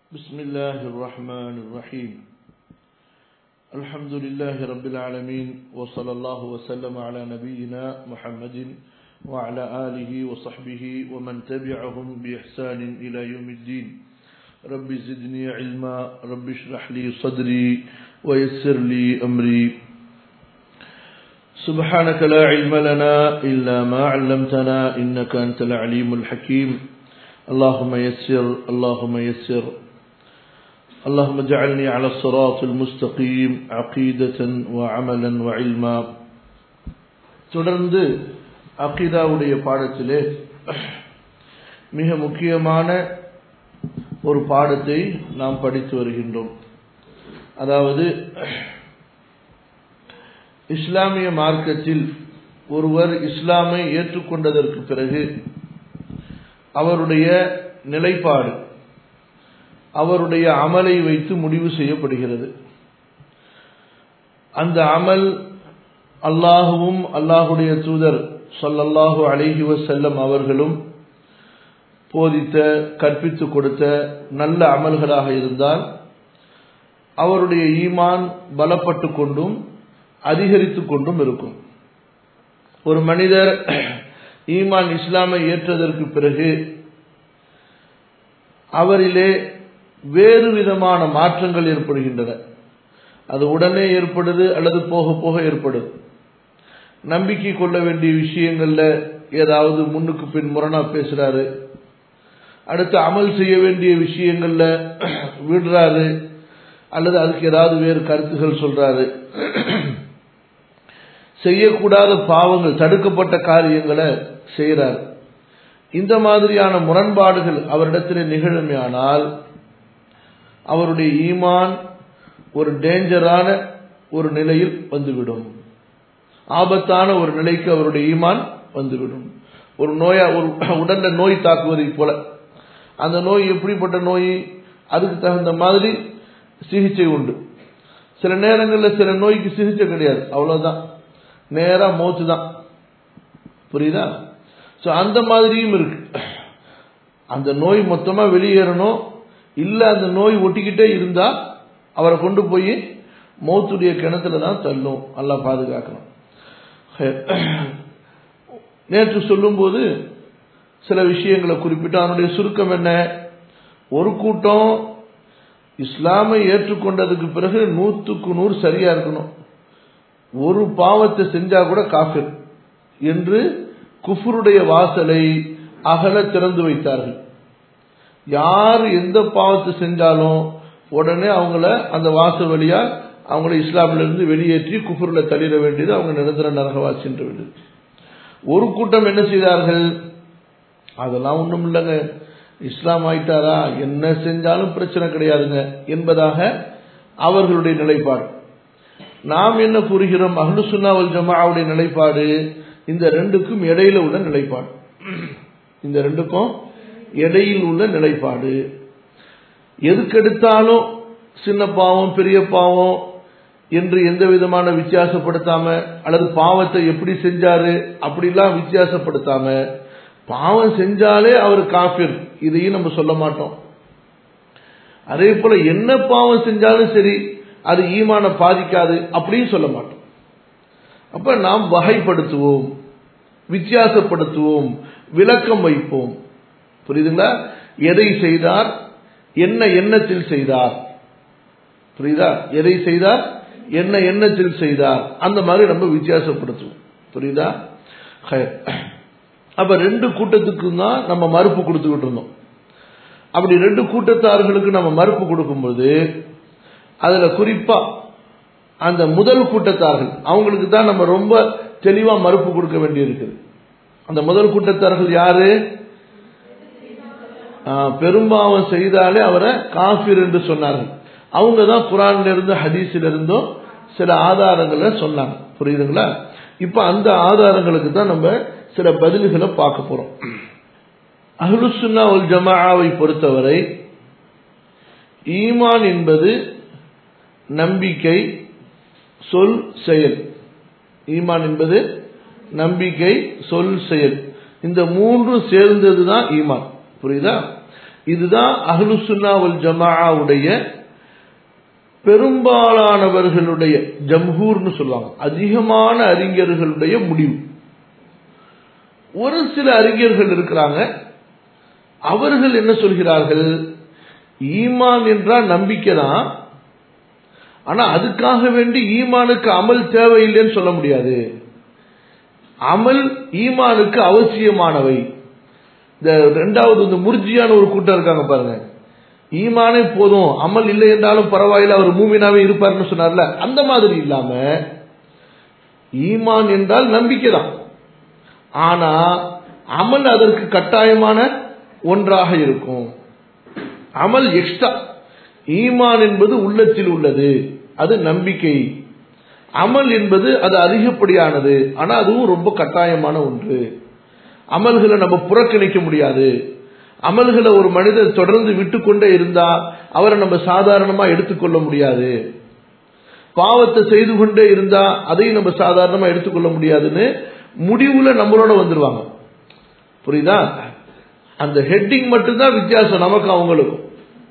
بسم الله الرحمن الرحيم الحمد لله رب العالمين وصلى الله وسلم على نبينا محمد وعلى آله وصحبه ومن تبعهم بإحسان إلى يوم الدين رب زدني علما رب اشرح لي صدري ويسر لي أمري سبحانك لا علم لنا إلا ما علمتنا إنك أنت العليم الحكيم اللهم يسر اللهم يسر اللهم اجعلني على الصراط المستقيم عقيدة وعملا وعلما தொடர்ந்து அகீதாவுடைய பாடத்திலே மிக முக்கியமான ஒரு பாடத்தை நாம் படித்து வருகின்றோம் அதாவது இஸ்லாமிய மார்க்கத்தில் ஒருவர் இஸ்லாமை ஏற்றுக்கொண்டதற்கு பிறகு அவருடைய நிலைப்பாடு அவருடைய அமலை வைத்து முடிவு செய்யப்படுகிறது அந்த அமல் அல்லாஹுவும் அல்லாஹுடைய தூதர் சொல்லல்லாஹு அழகி வசல்லம் அவர்களும் போதித்த கற்பித்து கொடுத்த நல்ல அமல்களாக இருந்தால் அவருடைய ஈமான் பலப்பட்டு கொண்டும் அதிகரித்து கொண்டும் இருக்கும் ஒரு மனிதர் ஈமான் இஸ்லாமை ஏற்றதற்கு பிறகு அவரிலே வேறு விதமான மாற்றங்கள் ஏற்படுகின்றன அது உடனே ஏற்படுது அல்லது போக போக ஏற்படுது நம்பிக்கை கொள்ள வேண்டிய விஷயங்கள்ல ஏதாவது முன்னுக்கு பின் முரணா பேசுறாரு அடுத்து அமல் செய்ய வேண்டிய விஷயங்கள்ல விடுறாரு அல்லது அதுக்கு ஏதாவது வேறு கருத்துகள் சொல்றாரு செய்யக்கூடாத பாவங்கள் தடுக்கப்பட்ட காரியங்களை செய்கிறார் இந்த மாதிரியான முரண்பாடுகள் அவரிடத்தில் நிகழுமையானால் அவருடைய ஈமான் ஒரு டேஞ்சரான ஒரு நிலையில் வந்துவிடும் ஆபத்தான ஒரு நிலைக்கு அவருடைய ஈமான் வந்துவிடும் ஒரு நோயா ஒரு உடல்ல நோய் தாக்குவதை போல அந்த நோய் எப்படிப்பட்ட நோய் அதுக்கு தகுந்த மாதிரி சிகிச்சை உண்டு சில நேரங்களில் சில நோய்க்கு சிகிச்சை கிடையாது அவ்வளவுதான் நேரா மோத்து தான் புரியுதா ஸோ அந்த மாதிரியும் இருக்கு அந்த நோய் மொத்தமா வெளியேறணும் இல்ல அந்த நோய் ஒட்டிக்கிட்டே இருந்தா அவரை கொண்டு போய் மௌத்துடைய கிணத்துல தான் தள்ளும் நல்லா பாதுகாக்கணும் நேற்று சொல்லும்போது சில விஷயங்களை குறிப்பிட்டு அவனுடைய சுருக்கம் என்ன ஒரு கூட்டம் இஸ்லாமை ஏற்றுக்கொண்டதுக்கு பிறகு நூற்றுக்கு நூறு சரியா இருக்கணும் ஒரு பாவத்தை செஞ்சா கூட காஃபிர் என்று குஃபருடைய வாசலை அகல திறந்து வைத்தார்கள் யார் எந்த பாவத்தை செஞ்சாலும் உடனே அவங்கள அந்த வாசல் வழியா அவங்கள இஸ்லாமில இருந்து வெளியேற்றி குஃபுரில் தள்ளிட வேண்டியது அவங்க நிரந்தர நரகவாசி என்று வேண்டியது ஒரு கூட்டம் என்ன செய்தார்கள் அதெல்லாம் ஒன்றும் இல்லைங்க இஸ்லாம் ஆயிட்டாரா என்ன செஞ்சாலும் பிரச்சனை கிடையாதுங்க என்பதாக அவர்களுடைய நிலைப்பாடு நாம் என்ன கூறுகிறோம் அஹ்லு சுன்னாவல் ஜமாவுடைய நிலைப்பாடு இந்த ரெண்டுக்கும் இடையில உள்ள நிலைப்பாடு இந்த ரெண்டுக்கும் இடையில் உள்ள நிலைப்பாடு எதுக்கெடுத்தாலும் சின்ன பாவம் பெரிய பாவம் என்று எந்த விதமான வித்தியாசப்படுத்தாம அல்லது பாவத்தை எப்படி செஞ்சாரு அப்படிலாம் வித்தியாசப்படுத்தாம பாவம் செஞ்சாலே அவர் காஃபிர் இதையும் நம்ம சொல்ல மாட்டோம் அதே போல என்ன பாவம் செஞ்சாலும் சரி அது ஈமான பாதிக்காது அப்படின்னு சொல்ல மாட்டோம் அப்ப நாம் வகைப்படுத்துவோம் வித்தியாசப்படுத்துவோம் விளக்கம் வைப்போம் புரியுதுங்களா எதை செய்தார் என்ன எண்ணத்தில் செய்தார் புரியுதா எதை செய்தார் என்ன எண்ணத்தில் செய்தார் அந்த மாதிரி நம்ம வித்தியாசப்படுத்துவோம் புரியுதா அப்ப ரெண்டு கூட்டத்துக்கும் தான் நம்ம மறுப்பு கொடுத்துக்கிட்டு இருந்தோம் அப்படி ரெண்டு கூட்டத்தார்களுக்கு நம்ம மறுப்பு கொடுக்கும்போது அதுல குறிப்பா அந்த முதல் கூட்டத்தார்கள் அவங்களுக்கு தான் நம்ம ரொம்ப தெளிவா மறுப்பு கொடுக்க வேண்டியிருக்குது அந்த முதல் கூட்டத்தார்கள் யாரு பெரும்பாவம் செய்தாலே அவரை காஃபிர் என்று சொன்னார்கள் அவங்க தான் குரான்ல இருந்து ஹதீஸில் இருந்தும் சில ஆதாரங்களை சொன்னாங்க புரியுதுங்களா இப்ப அந்த ஆதாரங்களுக்கு தான் நம்ம சில பதில்களை பார்க்க போறோம் அஹ்லுசுன்னா உல் ஜமாவை பொறுத்தவரை ஈமான் என்பது நம்பிக்கை சொல் செயல் ஈமான் என்பது நம்பிக்கை சொல் செயல் இந்த மூன்று சேர்ந்தது தான் ஈமான் புரியுதா இதுதான் அஹ்லுசுன்னா வல் ஜமாவுடைய பெரும்பாலானவர்களுடைய ஜம்ஹூர்னு சொல்லுவாங்க அதிகமான அறிஞர்களுடைய முடிவு ஒரு சில அறிஞர்கள் இருக்கிறாங்க அவர்கள் என்ன சொல்கிறார்கள் ஈமான் என்றால் நம்பிக்கை தான் ஆனா அதுக்காக வேண்டி ஈமானுக்கு அமல் தேவையில்லைன்னு சொல்ல முடியாது அமல் ஈமானுக்கு அவசியமானவை இந்த ரெண்டாவது இந்த முர்ஜியான ஒரு கூட்டம் இருக்காங்க பாருங்க ஈமானே போதும் அமல் இல்லை என்றாலும் பரவாயில்ல அவர் மூமினாவே இருப்பார்னு சொன்னார்ல அந்த மாதிரி இல்லாம ஈமான் என்றால் நம்பிக்கை தான் ஆனா அமல் அதற்கு கட்டாயமான ஒன்றாக இருக்கும் அமல் எக்ஸ்ட்ரா ஈமான் என்பது உள்ளத்தில் உள்ளது அது நம்பிக்கை அமல் என்பது அது அதிகப்படியானது ஆனா அதுவும் ரொம்ப கட்டாயமான ஒன்று அமல்களை நம்ம புறக்கணிக்க முடியாது அமல்களை ஒரு மனிதர் தொடர்ந்து விட்டுக்கொண்டே இருந்தா அவரை நம்ம சாதாரணமா எடுத்துக்கொள்ள முடியாது பாவத்தை செய்து கொண்டே இருந்தா அதையும் நம்ம சாதாரணமா எடுத்துக்கொள்ள முடியாதுன்னு முடிவுல நம்மளோட வந்துருவாங்க புரியுதா அந்த ஹெட்டிங் மட்டும்தான் வித்தியாசம் நமக்கு அவங்களுக்கும்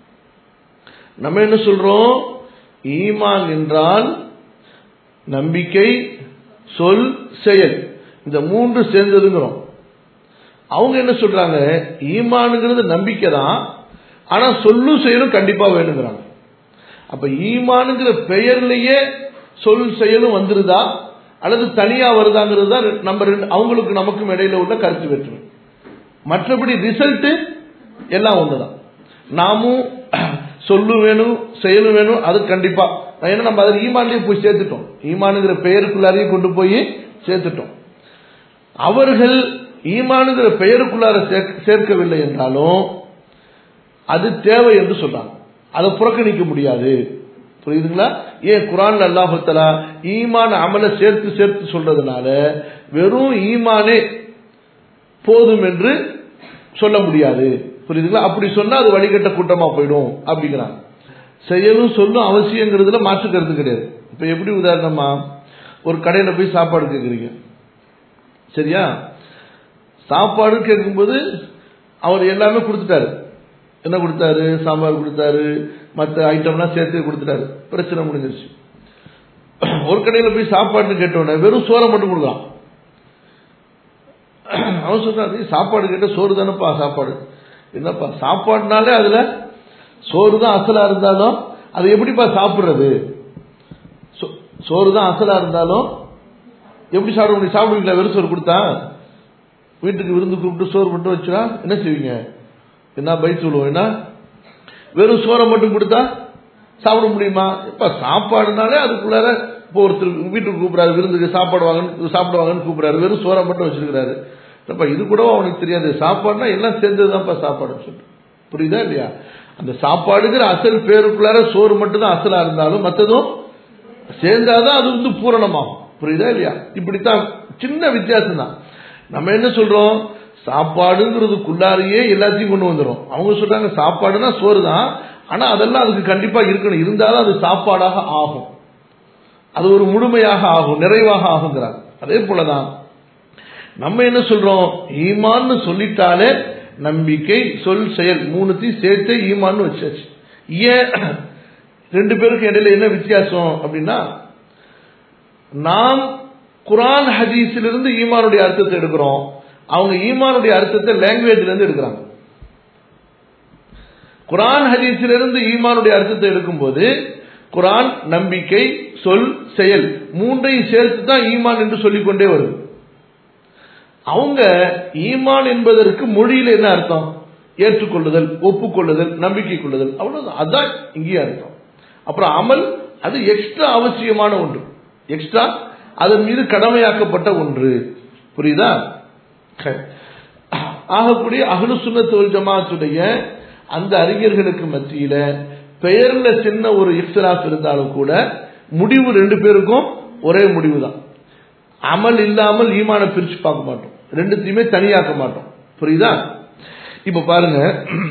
நம்ம என்ன சொல்றோம் ஈமான் என்றால் நம்பிக்கை சொல் செயல் இந்த மூன்று சேர்ந்ததுங்கிறோம் அவங்க என்ன சொல்றாங்க ஈமானுங்கிறது நம்பிக்கை தான் ஆனா சொல்லும் செயலும் கண்டிப்பா வேணுங்கிறாங்க அப்ப ஈமானுங்கிற பெயர்லயே சொல் செயலும் வந்துருதா அல்லது தனியா வருதாங்கிறது தான் நம்ம ரெண்டு அவங்களுக்கு நமக்கும் இடையில உள்ள கருத்து வேற்றுமை மற்றபடி ரிசல்ட் எல்லாம் ஒண்ணுதான் நாமும் சொல்லும் வேணும் செயலும் வேணும் அது கண்டிப்பா ஏன்னா நம்ம அதில் ஈமான்லயே போய் சேர்த்துட்டோம் ஈமானுங்கிற பெயருக்குள்ளாரையே கொண்டு போய் சேர்த்துட்டோம் அவர்கள் ஈமானுங்கிற பெயருக்குள்ளார சேர்க்கவில்லை என்றாலும் அது தேவை என்று சொல்றாங்க அதை புறக்கணிக்க முடியாது புரியுதுங்களா ஏன் குரான் அல்லாஹலா ஈமான் அமல சேர்த்து சேர்த்து சொல்றதுனால வெறும் ஈமானே போதும் என்று சொல்ல முடியாது புரியுதுங்களா அப்படி சொன்னா அது வழிகட்ட கூட்டமா போயிடும் அப்படிங்கிறாங்க செயலும் சொல்லும் அவசியங்கிறதுல மாற்றுக்கிறது கிடையாது இப்ப எப்படி உதாரணமா ஒரு கடையில போய் சாப்பாடு கேட்குறீங்க சரியா சாப்பாடு கேட்கும்போது அவர் எல்லாமே கொடுத்துட்டாரு என்ன கொடுத்தாரு சாம்பார் கொடுத்தாரு மற்ற ஐட்டம்லாம் சேர்த்து கொடுத்துட்டாரு பிரச்சனை முடிஞ்சிருச்சு ஒரு கடையில் போய் சாப்பாடுன்னு கேட்டோன்னே வெறும் சோறை மட்டும் கொடுக்கலாம் அவன் சொல்றாரு சாப்பாடு கேட்ட சோறு தானேப்பா சாப்பாடு என்னப்பா சாப்பாடுனாலே அதுல சோறு தான் அசலா இருந்தாலும் அது எப்படிப்பா சாப்பிடுறது சோறு தான் அசலா இருந்தாலும் எப்படி சாப்பிட முடியும் சாப்பிடுவீங்களா வெறும் சோறு கொடுத்தா வீட்டுக்கு விருந்து கூப்பிட்டு சோறு மட்டும் வச்சுனா என்ன செய்வீங்க என்ன பை சொல்லுவோம் என்ன வெறும் சோறை மட்டும் கொடுத்தா சாப்பிட முடியுமா இப்ப சாப்பாடுனாலே அதுக்குள்ளார இப்போ ஒருத்தர் வீட்டுக்கு கூப்பிடாரு விருந்துக்கு சாப்பாடு வாங்கன்னு சாப்பிடுவாங்கன்னு கூப்பிடாரு வெறும் சோறை மட்டும் வச்சிருக்கிறாரு அப்ப இது கூட அவனுக்கு தெரியாது சாப்பாடுனா எல்லாம் சேர்ந்ததுதான்ப்பா சாப்பாடுன்னு சொல்லிட்டு புரியுதா இல்லையா அந்த சாப்பாடுங்கிற அசல் பேருக்குள்ளார சோறு மட்டும் தான் அசலா இருந்தாலும் மற்றதும் சேர்ந்தாதான் அது வந்து பூரணமாகும் புரியுதா இல்லையா இப்படித்தான் சின்ன வித்தியாசம் தான் நம்ம என்ன சொல்றோம் சாப்பாடுங்கிறதுக்குள்ளாரையே எல்லாத்தையும் கொண்டு வந்துடும் அவங்க சொல்றாங்க சாப்பாடுனா சோறு தான் ஆனா அதெல்லாம் அதுக்கு கண்டிப்பா இருக்கணும் இருந்தாலும் அது சாப்பாடாக ஆகும் அது ஒரு முழுமையாக ஆகும் நிறைவாக ஆகுங்கிறாங்க அதே போலதான் நம்ம என்ன சொல்றோம் ஈமான்னு சொல்லிட்டாலே நம்பிக்கை சொல் செயல் மூணுத்தையும் சேர்த்து ஈமான்னு வச்சாச்சு ஏன் ரெண்டு பேருக்கு இடையில என்ன வித்தியாசம் அப்படின்னா நாம் குரான் ஹதீஸிலிருந்து ஈமானுடைய அர்த்தத்தை எடுக்கிறோம் அவங்க ஈமானுடைய அர்த்தத்தை லாங்குவேஜ்ல இருந்து எடுக்கிறாங்க குரான் ஹதீஸிலிருந்து ஈமானுடைய அர்த்தத்தை எடுக்கும்போது குரான் நம்பிக்கை சொல் செயல் மூன்றையும் சேர்த்து தான் ஈமான் என்று சொல்லிக்கொண்டே வருது அவங்க ஈமான் என்பதற்கு மொழியில என்ன அர்த்தம் ஏற்றுக்கொள்ளுதல் ஒப்புக்கொள்ளுதல் நம்பிக்கை கொள்ளுதல் அவ்வளவுதான் அதான் இங்கேயே அர்த்தம் அப்புறம் அமல் அது எக்ஸ்ட்ரா அவசியமான ஒன்று எக்ஸ்ட்ரா அதன் மீது கடமையாக்கப்பட்ட ஒன்று புரியுதா ஆகக்கூடிய அகலு சுண்ணத்தோல் ஜமாத்துடைய அந்த அறிஞர்களுக்கு மத்தியில பெயர்ல சின்ன ஒரு இஃப்திலாஃப் இருந்தாலும் கூட முடிவு ரெண்டு பேருக்கும் ஒரே முடிவு தான் அமல் இல்லாமல் ஈமான பிரிச்சு பார்க்க மாட்டோம் ரெண்டுத்தையுமே தனியாக்க மாட்டோம் புரியுதா இப்ப பாருங்க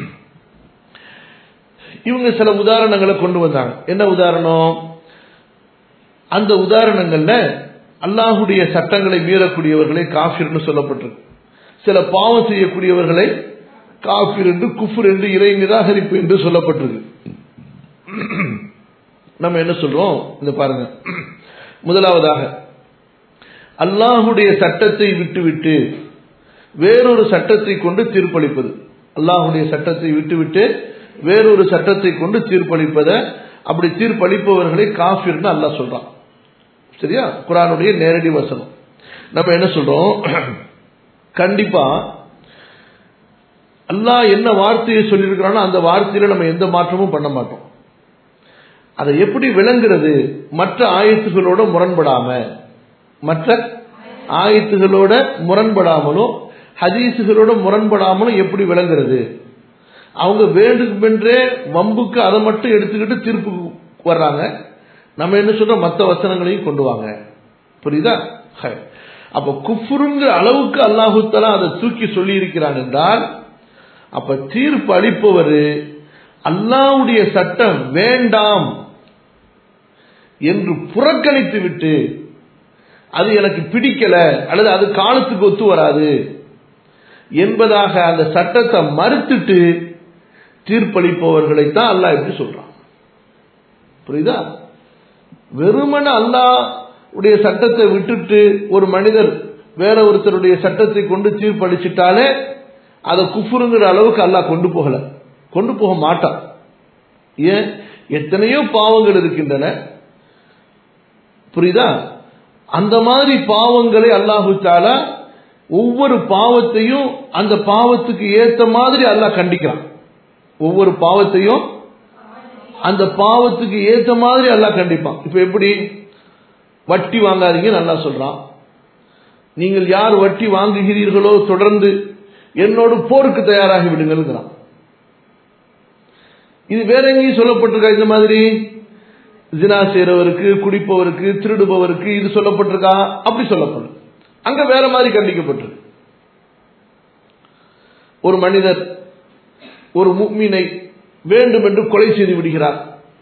இவங்க சில உதாரணங்களை கொண்டு வந்தாங்க என்ன உதாரணம் அந்த உதாரணங்கள்ல அல்லாஹுடைய சட்டங்களை மீறக்கூடியவர்களை காஃபிர்னு சொல்லப்பட்டிருக்கு சில பாவம் செய்யக்கூடியவர்களை காஃபிர் என்று குஃபுர் என்று இறை நிராகரிப்பு என்று சொல்லப்பட்டிருக்கு நம்ம என்ன சொல்றோம் இந்த பாருங்க முதலாவதாக அல்லாஹுடைய சட்டத்தை விட்டுவிட்டு வேறொரு சட்டத்தை கொண்டு தீர்ப்பளிப்பது அல்லாஹுடைய சட்டத்தை விட்டுவிட்டு வேறொரு சட்டத்தை கொண்டு தீர்ப்பளிப்பதை அப்படி தீர்ப்பளிப்பவர்களை காஃபிர்னு அல்லாஹ் சொல்றான் சரியா குரானுடைய நேரடி வசனம் நம்ம என்ன சொல்றோம் கண்டிப்பா அல்லாஹ் என்ன வார்த்தையை சொல்லியிருக்கிறானோ அந்த வார்த்தையில நம்ம எந்த மாற்றமும் பண்ண மாட்டோம் அதை எப்படி விளங்குறது மற்ற ஆயத்துகளோட முரண்படாம மற்ற ஆயத்துகளோட முரண்படாமலும் ஹதீஸுகளோட முரண்படாமலும் எப்படி விளங்குறது அவங்க வேண்டுமென்றே வம்புக்கு அதை மட்டும் எடுத்துக்கிட்டு தீர்ப்பு வர்றாங்க நம்ம என்ன சொல்றோம் மற்ற வசனங்களையும் கொண்டு வாங்க புரியுதா ஹை. அப்ப குஃபுருங்கிற அளவுக்கு அல்லாஹு தஆலா அதை தூக்கி சொல்லி இருக்கிறான் என்றால் அப்ப தீர்ப்பு அளிப்பவர் அல்லாஹ்வுடைய சட்டம் வேண்டாம் என்று புறக்கணித்து விட்டு அது எனக்கு பிடிக்கல அல்லது அது காலத்துக்கு ஒத்து வராது என்பதாக அந்த சட்டத்தை மறுத்துட்டு தீர்ப்பளிப்பவர்களைத்தான் அல்லாஹ் எப்படி சொல்றான் புரியுதா வெறுமன அல்லாஹ் உடைய சட்டத்தை விட்டுட்டு ஒரு மனிதர் வேற ஒருத்தருடைய சட்டத்தை கொண்டு தீர்ப்பளிச்சிட்டாலே அதை குஃபுருங்கிற அளவுக்கு அல்லாஹ் கொண்டு போகல கொண்டு போக மாட்டான் ஏன் எத்தனையோ பாவங்கள் இருக்கின்றன புரியுதா அந்த மாதிரி பாவங்களை அல்லாஹு தாலா ஒவ்வொரு பாவத்தையும் அந்த பாவத்துக்கு ஏத்த மாதிரி அல்லாஹ் கண்டிக்கிறான் ஒவ்வொரு பாவத்தையும் அந்த பாவத்துக்கு ஏத்த மாதிரி அல்லாஹ் கண்டிப்பான் இப்ப எப்படி வட்டி வாங்காதீங்க நல்லா சொல்றான் நீங்கள் யார் வட்டி வாங்குகிறீர்களோ தொடர்ந்து என்னோடு போருக்கு தயாராகி விடுங்கிறான் இது வேற எங்கேயும் சொல்லப்பட்டிருக்கா இந்த மாதிரி ஜினா செய்றவருக்கு குடிப்பவருக்கு திருடுபவருக்கு இது சொல்லப்பட்டிருக்கா அப்படி சொல்லப்படும் அங்க வேற மாதிரி கண்டிக்கப்பட்டிருக்கு ஒரு மனிதர் ஒரு முக்மீனை வேண்டும் என்று கொலை செய்து விடுகிறார்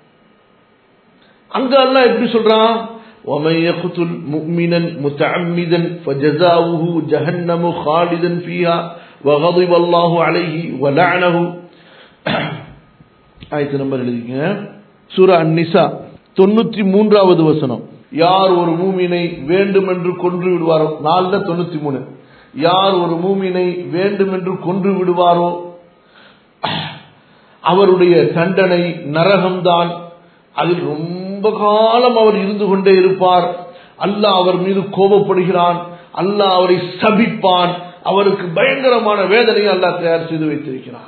அங்க அல்லாஹ் எப்படி சொல்றான் ومن يقتل مؤمنا متعمدا فجزاؤه جهنم خالدا فيها وغضب الله عليه ولعنه ஆயத்து நம்பர் எழுதிங்க சூரா அந்நிசா தொண்ணூத்தி மூன்றாவது வசனம் யார் ஒரு மூமினை வேண்டுமென்று கொன்று விடுவாரோ நாலுல தொண்ணூத்தி மூணு யார் ஒரு மூமினை வேண்டுமென்று கொன்று விடுவாரோ அவருடைய தண்டனை நரகம்தான் அதில் ரொம்ப காலம் அவர் இருந்து கொண்டே இருப்பார் அல்லாஹ் அவர் மீது கோபப்படுகிறான் அல்லாஹ் அவரை சபிப்பான் அவருக்கு பயங்கரமான வேதனையை அல்லாஹ் தயார் செய்து வைத்திருக்கிறான்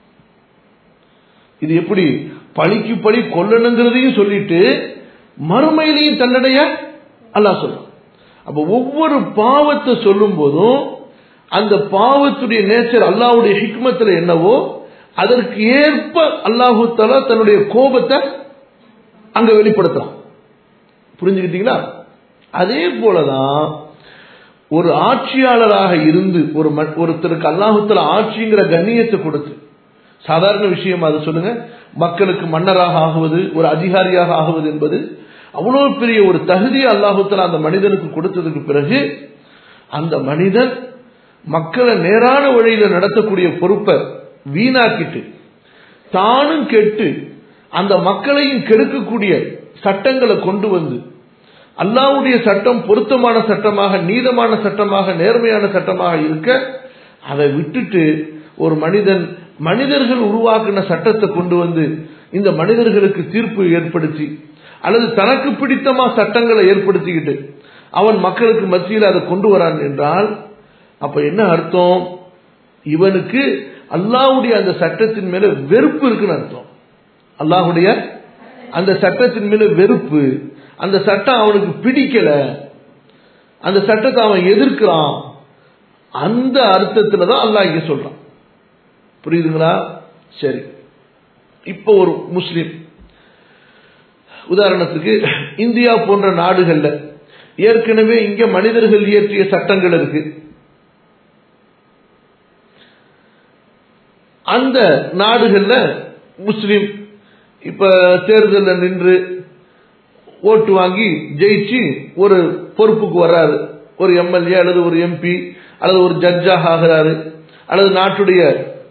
இது எப்படி பழிக்கு பழி கொல்லணுங்கிறதையும் சொல்லிட்டு மறுமையிலையும் தண்டனைய அல்லாஹ் சொல்றான் அப்ப ஒவ்வொரு பாவத்தை சொல்லும் போதும் அந்த பாவத்துடைய நேச்சர் அல்லாஹ்வுடைய ஹிக்மத்துல என்னவோ அதற்கு ஏற்ப அல்லாஹு தலா தன்னுடைய கோபத்தை அங்க வெளிப்படுத்தலாம் புரிஞ்சுக்கிட்டீங்களா அதே போலதான் ஒரு ஆட்சியாளராக இருந்து ஒரு ம- ஒருத்தருக்கு அல்லாஹுத்தல ஆட்சிங்கிற கண்ணியத்தை கொடுத்து சாதாரண விஷயம் அது சொல்லுங்க மக்களுக்கு மன்னராக ஆகுவது ஒரு அதிகாரியாக ஆகுவது என்பது அவ்வளவு பெரிய ஒரு தகுதியை அல்லாஹுத்தலா அந்த மனிதனுக்கு கொடுத்ததுக்கு பிறகு அந்த மனிதன் மக்களை நேரான வழியில நடத்தக்கூடிய பொறுப்பை வீணாக்கிட்டு தானும் கெட்டு அந்த மக்களையும் கெடுக்கக்கூடிய சட்டங்களை கொண்டு வந்து அல்லாஹ்வுடைய சட்டம் பொருத்தமான சட்டமாக நீதமான சட்டமாக நேர்மையான சட்டமாக இருக்க அதை விட்டுட்டு ஒரு மனிதன் மனிதர்கள் உருவாக்கின சட்டத்தை கொண்டு வந்து இந்த மனிதர்களுக்கு தீர்ப்பு ஏற்படுத்தி அல்லது தனக்கு பிடித்தமா சட்டங்களை ஏற்படுத்திக்கிட்டு அவன் மக்களுக்கு மத்தியில் அதை கொண்டு வரான் என்றால் அப்ப என்ன அர்த்தம் இவனுக்கு அல்லாஹ்வுடைய அந்த சட்டத்தின் மேல வெறுப்பு இருக்குன்னு அர்த்தம் அல்லாஹ்வுடைய அந்த சட்டத்தின் மேல வெறுப்பு அந்த சட்டம் அவனுக்கு பிடிக்கல அந்த சட்டத்தை அவன் எதிர்க்கிறான் அந்த அர்த்தத்துல தான் அல்லாஹ் இங்க சொல்றான் புரியுதுங்களா சரி இப்போ ஒரு முஸ்லிம் உதாரணத்துக்கு இந்தியா போன்ற நாடுகள்ல ஏற்கனவே இங்க மனிதர்கள் இயற்றிய சட்டங்கள் இருக்கு அந்த நாடுகள்ல முஸ்லிம் இப்ப தேர்தலில் நின்று ஓட்டு வாங்கி ஜெயிச்சு ஒரு பொறுப்புக்கு வர்றாரு ஒரு எம்எல்ஏ அல்லது ஒரு எம்பி அல்லது ஒரு ஜட்ஜாக ஆகிறாரு அல்லது நாட்டுடைய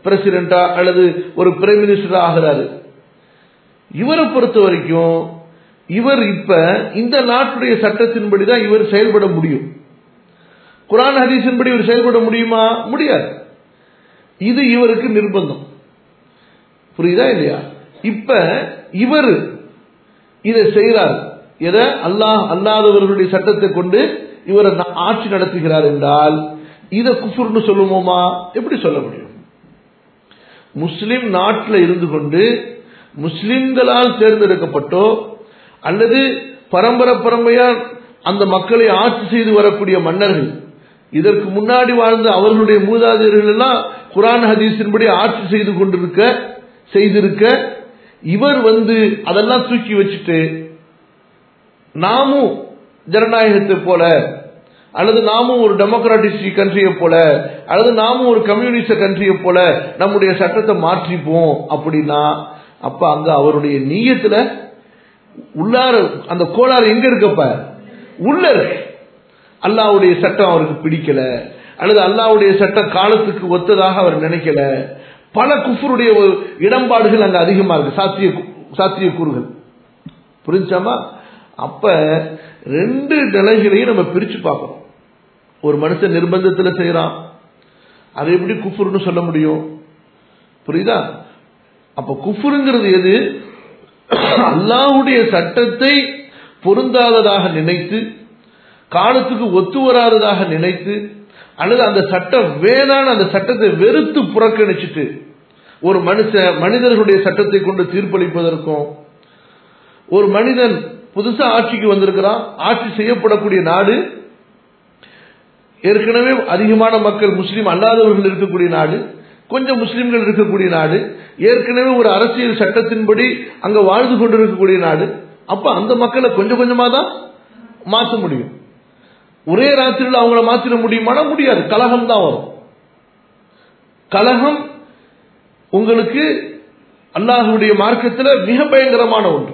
பிரசிடென்டா அல்லது ஒரு பிரைம் மினிஸ்டரா ஆகிறாரு இவரை பொறுத்த வரைக்கும் இவர் இப்ப இந்த நாட்டுடைய சட்டத்தின்படி தான் இவர் செயல்பட முடியும் குரான் ஹதீஸின்படி இவர் செயல்பட முடியுமா முடியாது இது இவருக்கு நிர்பந்தம் புரியுதா இல்லையா இப்ப இவர் இதை செய்கிறார் எதை அல்லாஹ் அல்லாதவர்களுடைய சட்டத்தை கொண்டு இவர் ஆட்சி நடத்துகிறார் என்றால் இதை குஃபுர்னு சொல்லுவோமா எப்படி சொல்ல முடியும் முஸ்லிம் நாட்டில் இருந்து கொண்டு முஸ்லிம்களால் தேர்ந்தெடுக்கப்பட்டோ அல்லது பரம்பரை பரம்பரையா அந்த மக்களை ஆட்சி செய்து வரக்கூடிய மன்னர்கள் இதற்கு முன்னாடி வாழ்ந்த அவர்களுடைய மூதாதையர்கள் எல்லாம் குரான் ஹதீஸின்படி ஆட்சி செய்து கொண்டிருக்க செய்திருக்க இவர் வந்து அதெல்லாம் தூக்கி வச்சுட்டு நாமும் ஜனநாயகத்தை போல அல்லது நாமும் ஒரு டெமோக்ராட்டிக் கண்ட்ரியை போல அல்லது நாமும் ஒரு கம்யூனிஸ்ட கண்ட்ரியை போல நம்முடைய சட்டத்தை மாற்றிப்போம் அப்படின்னா அப்ப அங்க அவருடைய நீயத்துல உள்ளார அந்த கோளாறு எங்க இருக்கப்ப உள்ள இருக்கு அல்லாவுடைய சட்டம் அவருக்கு பிடிக்கல அல்லது அல்லாவுடைய சட்டம் காலத்துக்கு ஒத்ததாக அவர் நினைக்கல பல குஃபருடைய இடம்பாடுகள் அங்க அதிகமா இருக்கு சாத்திய சாத்திய கூறுகள் புரிஞ்சாமா அப்ப ரெண்டு நிலைகளையும் நம்ம பிரிச்சு பார்க்கணும் ஒரு மனுஷன் நிர்பந்தத்தில் செய்யறான் அதை எப்படி குஃபுர்னு சொல்ல முடியும் புரியுதா அப்ப குஃபுருங்கிறது எது அல்லாஹுடைய சட்டத்தை பொருந்தாததாக நினைத்து காலத்துக்கு ஒத்து வராததாக நினைத்து அல்லது அந்த சட்டம் வேணான்னு அந்த சட்டத்தை வெறுத்து புறக்கணிச்சுட்டு ஒரு மனுஷன் மனிதர்களுடைய சட்டத்தை கொண்டு தீர்ப்பளிப்பதற்கும் ஒரு மனிதன் புதுசா ஆட்சிக்கு வந்திருக்கிறான் ஆட்சி செய்யப்படக்கூடிய நாடு ஏற்கனவே அதிகமான மக்கள் முஸ்லீம் அல்லாதவர்கள் இருக்கக்கூடிய நாடு கொஞ்சம் முஸ்லிம்கள் இருக்கக்கூடிய நாடு ஏற்கனவே ஒரு அரசியல் சட்டத்தின்படி அங்க வாழ்ந்து கொண்டிருக்கக்கூடிய நாடு அப்ப அந்த மக்களை கொஞ்சம் கொஞ்சமா தான் மாற்ற முடியும் ஒரே ராத்திரியில் அவங்கள மாத்திர முடியுமானா முடியாது கலகம் தான் வரும் கலகம் உங்களுக்கு அல்லாஹுடைய மார்க்கத்தில் மிக பயங்கரமான ஒன்று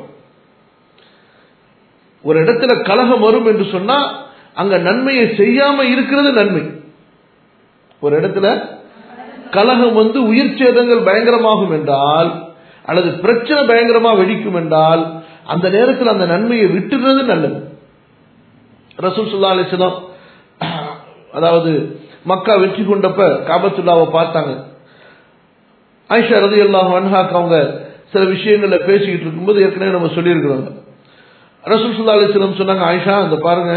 ஒரு இடத்துல கலகம் வரும் என்று சொன்னா அங்க நன்மையை செய்யாம இருக்கிறது நன்மை ஒரு இடத்துல கலகம் வந்து உயிர் சேதங்கள் பயங்கரமாகும் என்றால் அல்லது பிரச்சனை பயங்கரமா வெடிக்கும் என்றால் அந்த நேரத்தில் அந்த நன்மையை விட்டுறது நல்லது ரசூல் சுல்லா அலிஸ்லாம் அதாவது மக்கா வெற்றி கொண்டப்ப காபத்துல்லாவை பார்த்தாங்க ஆயிஷா ரதி அல்லாஹ் அன்ஹாக்கு அவங்க சில விஷயங்கள்ல பேசிக்கிட்டு இருக்கும்போது ஏற்கனவே நம்ம சொல்லியிருக்கிறோம் ரசூல் சுல்லா அலிஸ்லாம் சொன்னாங்க ஆயிஷா அந்த பாருங்க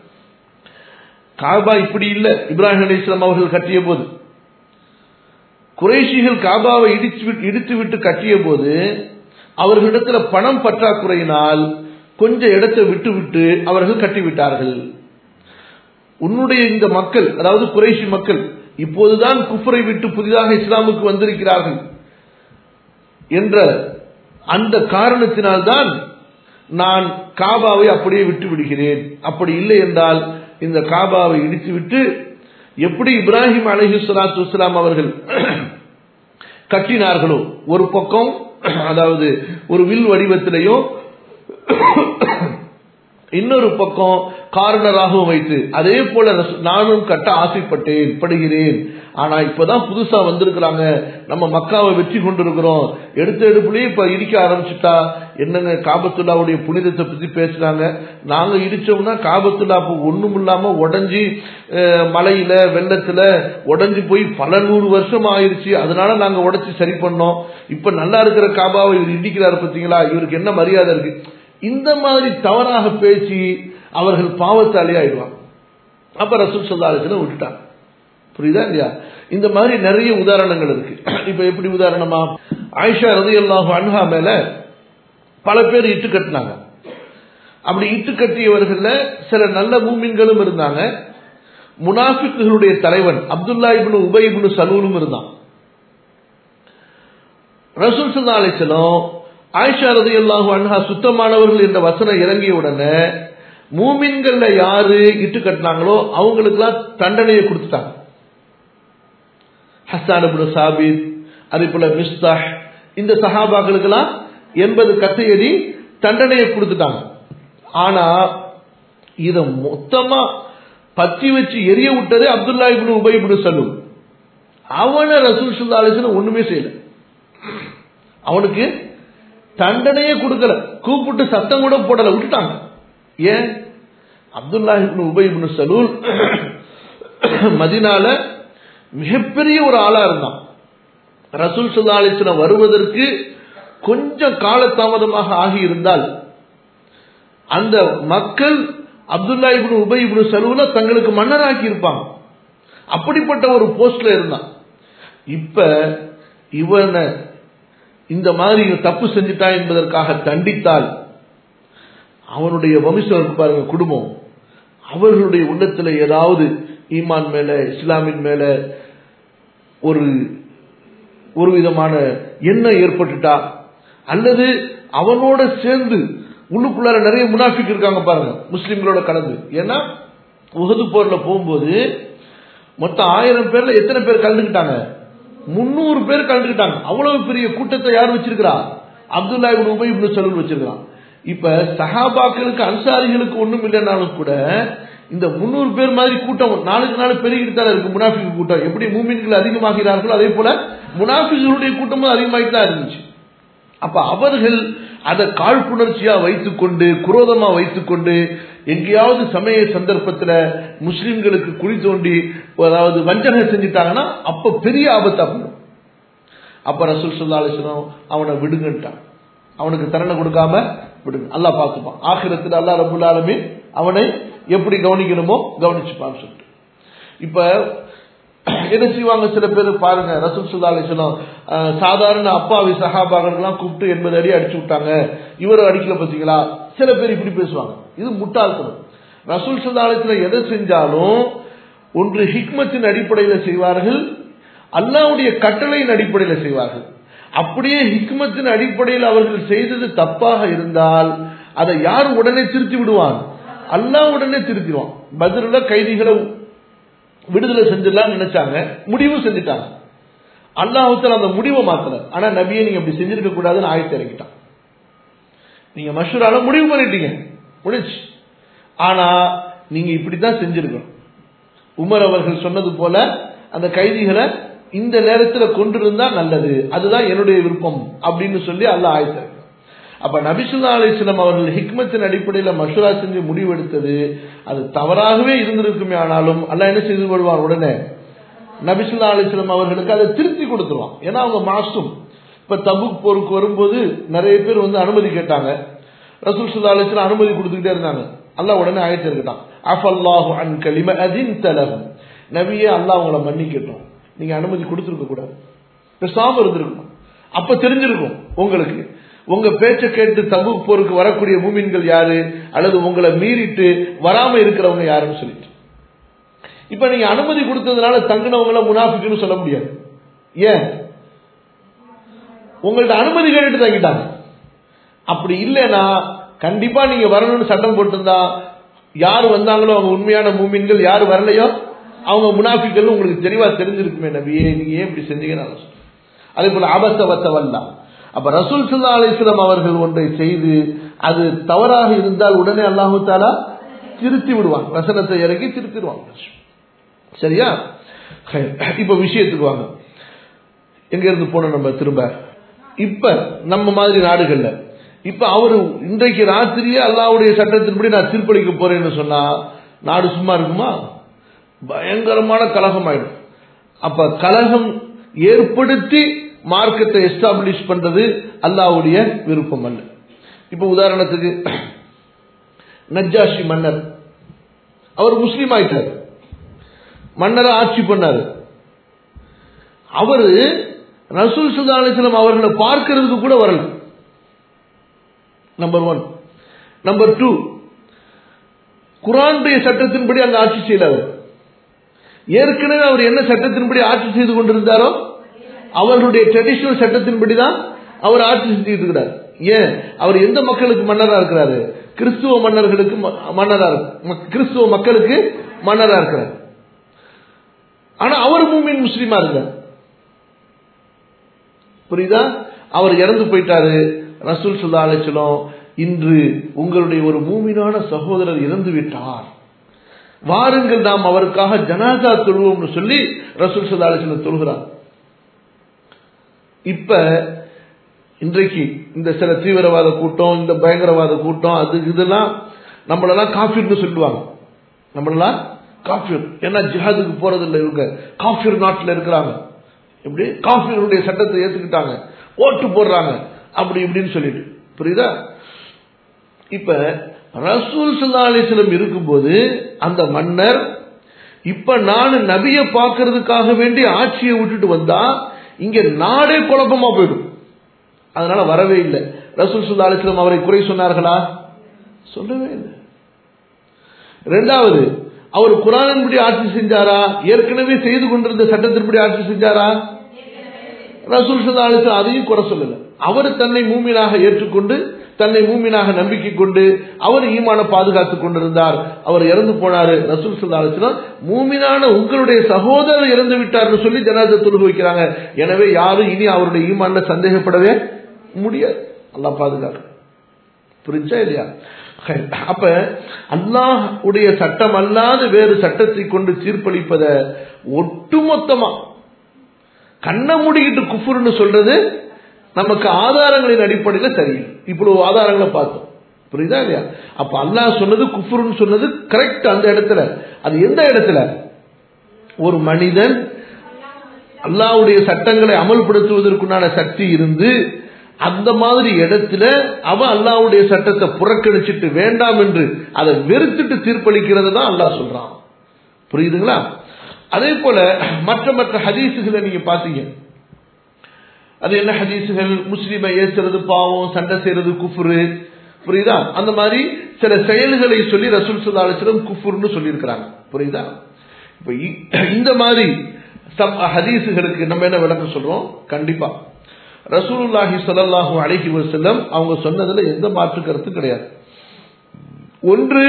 காபா இப்படி இல்லை இப்ராஹிம் அலி இஸ்லாம் அவர்கள் கட்டிய போது குறைஷிகள் காபாவை இடிச்சு இடித்து விட்டு கட்டிய போது அவர்களிடத்துல பணம் பற்றாக்குறையினால் கொஞ்சம் இடத்தை விட்டு விட்டு அவர்கள் கட்டிவிட்டார்கள் உன்னுடைய இந்த மக்கள் அதாவது குறைஷி மக்கள் இப்போதுதான் குஃபரை விட்டு புதிதாக இஸ்லாமுக்கு வந்திருக்கிறார்கள் என்ற அந்த காரணத்தினால்தான் நான் காபாவை அப்படியே விட்டு விடுகிறேன் அப்படி இல்லை என்றால் இந்த காபாவை இடித்துவிட்டு எப்படி இப்ராஹிம் அலஹி சலாத்து வலாம் அவர்கள் கட்டினார்களோ ஒரு பக்கம் அதாவது ஒரு வில் வடிவத்திலேயோ இன்னொரு பக்கம் கார்னராகவும் வைத்து அதே போல நானும் கட்ட ஆசைப்பட்டேன் படுகிறேன் ஆனா இப்பதான் புதுசா வந்திருக்கிறாங்க நம்ம மக்காவை வெற்றி கொண்டிருக்கிறோம் எடுத்த எடுப்புலயே இப்ப இடிக்க ஆரம்பிச்சுட்டா என்னங்க காபத்துல்லாவுடைய புனிதத்தை பத்தி பேசுறாங்க நாங்க இடிச்சோம்னா காபத்துல்லா ஒண்ணும் இல்லாம உடஞ்சி மலையில வெள்ளத்துல உடஞ்சி போய் பல நூறு வருஷம் ஆயிருச்சு அதனால நாங்க உடைச்சு சரி பண்ணோம் இப்ப நல்லா இருக்கிற காபாவை இவர் இடிக்கிறாரு பார்த்தீங்களா இவருக்கு என்ன மரியாதை இருக்கு இந்த மாதிரி தவறாக பேசி அவர்கள் பாவத்தாலே ஆயிடுவாங்க அப்ப ரசூல் சொல்லாலோசனை விட்டுட்டாங்க புரியுதா இல்லையா இந்த மாதிரி நிறைய உதாரணங்கள் இருக்கு இப்ப எப்படி உதாரணமா ஆயிஷா ரதி அல்லாஹு அன்ஹா மேல பல பேர் இட்டு கட்டினாங்க அப்படி இட்டு கட்டியவர்கள்ல சில நல்ல மூமின்களும் இருந்தாங்க முனாஃபிக்குகளுடைய தலைவன் அப்துல்லா இப்னு உபை இப்னு சலூலும் இருந்தான் ரசூல் சல்லா அலிசலம் ஆயிஷா ரதி அல்லாஹு அன்ஹா சுத்தமானவர்கள் என்ற வசனம் இறங்கிய உடனே மூமின்கள்ல யாரு இட்டு கட்டினாங்களோ அவங்களுக்கெல்லாம் தண்டனையை கொடுத்துட்டாங்க ஹசான் சாபித் அதே போல மிஸ்தாஹ் இந்த சஹாபாக்களுக்கெல்லாம் எண்பது கத்தையடி தண்டனையை கொடுத்துட்டாங்க ஆனா இத மொத்தமா பத்தி வச்சு எரிய விட்டது அப்துல்லா இப்னு உபை இப்னு சலூம் அவனை ரசூல் சுல்லா அலிஸ்லாம் ஒண்ணுமே செய்யல அவனுக்கு தண்டனையே கொடுக்கல கூப்பிட்டு சத்தம் கூட போடல விட்டுட்டாங்க ஏன் அப்துல்லா இப்னு உபை இப்னு சலூல் மதினால மிகப்பெரிய ஒரு ஆளா இருந்தான் ரசூல் சுல்லா அலிஸ்லாம் வருவதற்கு கொஞ்சம் காலதாமதமாக ஆகி இருந்தால் அந்த மக்கள் அப்துல்லா இப்னு உபை இப்னு சலூல தங்களுக்கு மன்னராக்கி இருப்பாங்க அப்படிப்பட்ட ஒரு போஸ்ட்ல இருந்தான் இப்ப இவனை இந்த மாதிரி தப்பு செஞ்சுட்டா என்பதற்காக தண்டித்தால் அவனுடைய வம்சம் பாருங்க குடும்பம் அவர்களுடைய உள்ளத்துல ஏதாவது ஈமான் மேல இஸ்லாமின் மேல ஒரு ஒரு விதமான எண்ணம் ஏற்பட்டுட்டா அல்லது அவனோட சேர்ந்து உள்ளுக்குள்ளார நிறைய முனாஃபிக் இருக்காங்க பாருங்க முஸ்லிம்களோட கலந்து ஏன்னா உகது போர்ல போகும்போது மொத்தம் ஆயிரம் பேர்ல எத்தனை பேர் கலந்துக்கிட்டாங்க முன்னூறு பேர் கலந்துக்கிட்டாங்க அவ்வளவு பெரிய கூட்டத்தை யார் வச்சிருக்கிறா அப்துல்லா இப்னு உபை இப்னு சலூல் வச்சிருக்கான் இப்ப சஹாபாக்களுக்கு அன்சாரிகளுக்கு ஒண்ணும் இல்லைனாலும் கூட இந்த முன்னூறு பேர் மாதிரி கூட்டம் நாளுக்கு நாள் பெருகிட்டு தான் இருக்கு முனாஃபிக் கூட்டம் எப்படி மூமின்கள் அதிகமாகிறார்களோ அதே போல முனாஃபிகளுடைய கூட்டமும் அதிகமாகிட்டு தான் இருந்துச்சு அப்ப அவர்கள் அதை காழ்ப்புணர்ச்சியா வைத்துக்கொண்டு குரோதமா வைத்துக்கொண்டு எங்கேயாவது சமய சந்தர்ப்பத்துல முஸ்லிம்களுக்கு குழி தோண்டி அதாவது வஞ்சனை செஞ்சுட்டாங்கன்னா அப்ப பெரிய ஆபத்தா போடும் அப்ப ரசூல் சொல்லா அலிஸ்லாம் அவனை விடுங்கட்டான் அவனுக்கு தண்டனை கொடுக்காம விடுங்க அல்லா பார்த்துப்பான் ஆகிரத்தில் அல்லா ரபுல் ஆலமி அவனை எப்படி கவனிக்கணுமோ கவனிச்சுப்பான்னு சொல்லிட்டு இப்ப என்ன செய்வாங்க சில பேர் பாருங்க ரசூல் சுல்லா அலிஸ்லாம் சாதாரண அப்பாவி சஹாபாகள்லாம் கூப்பிட்டு எண்பது அடி அடிச்சு விட்டாங்க இவரும் அடிக்கல பார்த்தீங்களா சில பேர் இப்படி பேசுவாங்க இது முட்டாள்தனம் ரசூல் சுல்லா அலிஸ்லாம் எதை செஞ்சாலும் ஒன்று ஹிக்மத்தின் அடிப்படையில் செய்வார்கள் அல்லாவுடைய கட்டளையின் அடிப்படையில் செய்வார்கள் அப்படியே ஹிக்மத்தின் அடிப்படையில் அவர்கள் செய்தது தப்பாக இருந்தால் அதை யார் உடனே திருத்தி விடுவான் அல்லாஹ் உடனே திருத்திடுவான் பதில கைதிகளை விடுதலை செஞ்சிடலாம் நினைச்சாங்க முடிவு செஞ்சுட்டாங்க அல்லாஹுத்தல் அந்த முடிவை மாத்தல ஆனா நபியை நீங்க அப்படி செஞ்சிருக்க கூடாதுன்னு ஆயத்தை இறங்கிட்டான் நீங்க மஷூரால முடிவு பண்ணிட்டீங்க முடிச்சு ஆனா நீங்க இப்படித்தான் செஞ்சிருக்கணும் உமர் அவர்கள் சொன்னது போல அந்த கைதிகளை இந்த நேரத்தில் கொண்டிருந்தா நல்லது அதுதான் என்னுடைய விருப்பம் அப்படின்னு சொல்லி அல்ல ஆயத்த அப்ப நபிசுல்லா அலிஸ்லாம் அவர்கள் ஹிக்மத்தின் அடிப்படையில் மஷூரா செஞ்சு முடிவெடுத்தது அது தவறாகவே இருந்திருக்குமே ஆனாலும் அல்ல என்ன செய்து கொள்வார் உடனே நபிசுல்லா அலிஸ்லாம் அவர்களுக்கு அதை திருத்தி கொடுத்துருவான் ஏன்னா அவங்க மாசும் இப்ப தபுக் போருக்கு வரும்போது நிறைய பேர் வந்து அனுமதி கேட்டாங்க ரசூல் சுல்லா அலிஸ்லாம் அனுமதி கொடுத்துக்கிட்டே இருந்தாங்க அல்லாஹ் உடனே ஆயத்து இருக்கிட்டான் அஃபல்லாஹு அன் கலிம அதின் தலகம் நபியே அல்லாஹ் உங்களை மன்னிக்கட்டும் நீங்க அனுமதி கொடுத்துருக்க கூடாது பேசாம இருந்திருக்கணும் அப்ப தெரிஞ்சிருக்கும் உங்களுக்கு உங்க பேச்ச கேட்டு தபு போருக்கு வரக்கூடிய மூமின்கள் யாரு அல்லது உங்களை மீறிட்டு வராம இருக்கிறவங்க யாருன்னு சொல்லிட்டு இப்ப நீங்க அனுமதி கொடுத்ததுனால தங்கினவங்கள முனாஃபிக்குன்னு சொல்ல முடியாது ஏன் உங்கள்ட்ட அனுமதி கேட்டுட்டு தங்கிட்டாங்க அப்படி இல்லைன்னா கண்டிப்பா நீங்க வரணும்னு சட்டம் போட்டிருந்தா யார் வந்தாங்களோ அவங்க உண்மையான மூமின்கள் யார் வரலையோ அவங்க முனாஃபிக்கள் உங்களுக்கு தெளிவா தெரிஞ்சிருக்குமே நபியே நீங்க ஏன் இப்படி செஞ்சீங்கன்னு அதே போல அபசவத்தவல்லா அப்ப ரசூல் சுல்லா அலிஸ்லாம் அவர்கள் ஒன்றை செய்து அது தவறாக இருந்தால் உடனே அல்லாஹு தாலா திருத்தி விடுவாங்க வசனத்தை இறக்கி திருத்திடுவாங்க சரியா இப்ப விஷயத்துக்கு வாங்க எங்க இருந்து போனோம் நம்ம திரும்ப இப்ப நம்ம மாதிரி நாடுகள்ல இப்ப அவரு இன்றைக்கு ராத்திரியே அல்லாவுடைய சட்டத்தின்படி நான் தீர்ப்பளிக்க போறேன்னு சொன்னா நாடு சும்மா இருக்குமா பயங்கரமான கலகம் ஆயிடும் அப்ப கலகம் ஏற்படுத்தி மார்க்கத்தை எஸ்டாப்ளிஷ் பண்றது அல்லாவுடைய விருப்பம் அல்ல இப்ப உதாரணத்துக்கு நஜ்ஜாஷி மன்னர் அவர் முஸ்லீம் ஆயிட்டார் மன்னரை ஆட்சி பண்ணாரு அவரு ரசூல் சுல்லா அலிஸ்லாம் அவர்களை பார்க்கறதுக்கு கூட வரல நம்பர் ஒன் நம்பர் டூ குரானுடைய சட்டத்தின்படி அங்க ஆட்சி செய்யல அவர் ஏற்கனவே அவர் என்ன சட்டத்தின்படி ஆட்சி செய்து கொண்டிருந்தாரோ அவர்களுடைய ட்ரெடிஷனல் சட்டத்தின்படி தான் அவர் ஆட்சி செஞ்சுட்டு இருக்கிறார் ஏன் அவர் எந்த மக்களுக்கு மன்னரா இருக்கிறாரு கிறிஸ்துவ மன்னர்களுக்கு மன்னரா கிறிஸ்துவ மக்களுக்கு மன்னரா இருக்கிறார் ஆனா அவர் மூமின் முஸ்லீமா இருந்தார் புரியுதா அவர் இறந்து போயிட்டாரு ரசூல் சுல்லா அலிச்சலம் இன்று உங்களுடைய ஒரு மூமினான சகோதரர் இறந்து விட்டார் வாருங்கள் நாம் அவருக்காக ஜனாதா தொழுவோம்னு சொல்லி ரசூல் சதாலிசில தொழுகிறார் இப்ப இன்றைக்கு இந்த சில தீவிரவாத கூட்டம் இந்த பயங்கரவாத கூட்டம் அது இதெல்லாம் நம்மளெல்லாம் காஃபிர்னு சொல்லுவாங்க நம்மளெல்லாம் காஃபிர் ஏன்னா ஜிஹாதுக்கு போறது இல்லை இவங்க காஃபிர் நாட்டில் இருக்கிறாங்க எப்படி காஃபிருடைய சட்டத்தை ஏத்துக்கிட்டாங்க ஓட்டு போடுறாங்க அப்படி இப்படின்னு சொல்லிட்டு புரியுதா இப்ப ரசூல் சல்லா அலிஸ்லம் இருக்கும்போது அந்த மன்னர் இப்ப நான் நபிய பார்க்கறதுக்காக வேண்டி ஆட்சியை விட்டுட்டு வந்தா இங்க நாடே குழப்பமா போயிடும் அதனால வரவே இல்லை ரசூல் சுல்லா அலிஸ்லாம் அவரை குறை சொன்னார்களா சொல்லவே இல்லை ரெண்டாவது அவர் குரானின்படி ஆட்சி செஞ்சாரா ஏற்கனவே செய்து கொண்டிருந்த சட்டத்தின்படி ஆட்சி செஞ்சாரா ரசூல் சுல்லா அலிஸ்லாம் அதையும் குறை சொல்லல அவர் தன்னை மூமினாக ஏற்றுக்கொண்டு தன்னை மூமினாக நம்பிக்கை கொண்டு அவர் ஈமான பாதுகாத்துக் கொண்டிருந்தார் அவர் இறந்து போனாரு ரசூல் சுல்லா அலிஸ்லாம் மூமினான உங்களுடைய சகோதரர் இறந்து விட்டார்னு சொல்லி ஜனாத தொழுகு வைக்கிறாங்க எனவே யாரும் இனி அவருடைய ஈமான சந்தேகப்படவே முடியாது அல்லா பாதுகாக்க புரிஞ்சா இல்லையா அப்ப அல்லாஹ் உடைய சட்டம் அல்லாத வேறு சட்டத்தை கொண்டு தீர்ப்பளிப்பத ஒட்டுமொத்தமா கண்ண மூடிக்கிட்டு குஃபுர்னு சொல்றது நமக்கு ஆதாரங்களின் அடிப்படையில் சரியில்லை இவ்வளவு ஆதாரங்களை பார்த்தோம் புரியுதா இல்லையா அப்ப அல்லாஹ் சொன்னது குஃபுர்னு சொன்னது கரெக்ட் அந்த இடத்துல அது எந்த இடத்துல ஒரு மனிதன் அல்லாவுடைய சட்டங்களை அமல்படுத்துவதற்குண்டான சக்தி இருந்து அந்த மாதிரி இடத்துல அவன் அல்லாவுடைய சட்டத்தை புறக்கணிச்சிட்டு வேண்டாம் என்று அதை வெறுத்துட்டு தீர்ப்பளிக்கிறது தான் அல்லாஹ் சொல்றான் புரியுதுங்களா அதே போல மற்ற மற்ற ஹதீசுகளை நீங்க பாத்தீங்க அது என்ன ஹதீசுகள் முஸ்லீமை ஏசுறது பாவம் சண்டை செய்யறது குஃபுரு புரியுதா அந்த மாதிரி சில செயல்களை சொல்லி ரசூல் சுல்லா அலிஸ்லம் குஃபுர்னு சொல்லியிருக்கிறாங்க புரியுதா இப்ப இந்த மாதிரி ஹதீசுகளுக்கு நம்ம என்ன விளக்கம் சொல்றோம் கண்டிப்பா ரசூலுல்லாஹி சொல்லல்லாஹு அழகி வசல்லம் அவங்க சொன்னதுல எந்த மாற்று கருத்து கிடையாது ஒன்று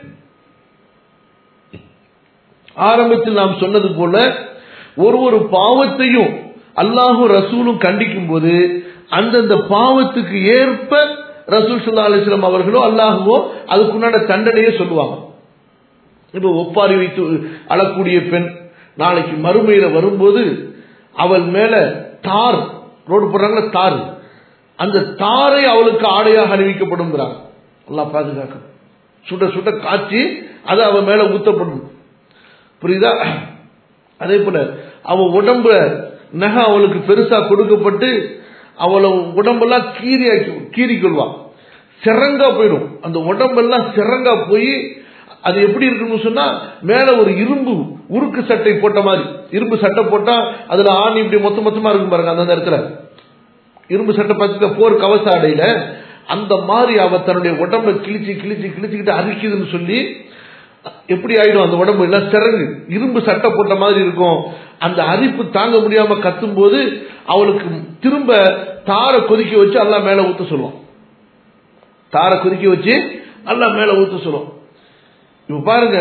ஆரம்பத்தில் நாம் சொன்னது போல ஒரு ஒரு பாவத்தையும் அல்லாஹும் ரசூலும் கண்டிக்கும் போது அந்தந்த பாவத்துக்கு ஏற்ப ரசூல் சுல்லா அலிஸ்லாம் அவர்களோ அல்லாஹுவோ அதுக்குண்டான தண்டனையே சொல்லுவாங்க இப்ப ஒப்பாரி வைத்து அழக்கூடிய பெண் நாளைக்கு மறுமையில வரும்போது அவள் மேல தார் ரோடு போடுறாங்களா தார் அந்த தாரை அவளுக்கு ஆடையாக அறிவிக்கப்படுங்கிறாங்க எல்லாம் பாதுகாக்கணும் சுட சுட காய்ச்சி அது அவன் மேல ஊத்தப்படும் புரியுதா அதே போல அவ உடம்புல நகை அவளுக்கு பெருசா கொடுக்கப்பட்டு அவளை உடம்பெல்லாம் கீரி கீறி கொள்வான் சிறங்கா போயிடும் அந்த உடம்பெல்லாம் சிறங்கா போய் அது எப்படி இருக்குன்னு சொன்னா மேல ஒரு இரும்பு உருக்கு சட்டை போட்ட மாதிரி இரும்பு சட்டை போட்டா அதுல ஆணி இப்படி மொத்த மொத்தமா இருக்கும் பாருங்க அந்த இடத்துல இரும்பு சட்டை பார்த்துக்க போர் கவச அடையில அந்த மாதிரி அவ தன்னுடைய உடம்ப கிழிச்சு கிழிச்சு கிழிச்சுக்கிட்டு அரிக்குதுன்னு சொல்லி எப்படி ஆயிடும் அந்த உடம்பு எல்லாம் சிறங்கு இரும்பு சட்டை போட்ட மாதிரி இருக்கும் அந்த அரிப்பு தாங்க முடியாம கத்தும் போது அவளுக்கு திரும்ப தாரை கொதிக்க வச்சு எல்லாம் மேல ஊத்த சொல்லுவோம் தாரை கொதிக்க வச்சு எல்லாம் மேல ஊத்த சொல்லுவோம் இப்ப பாருங்க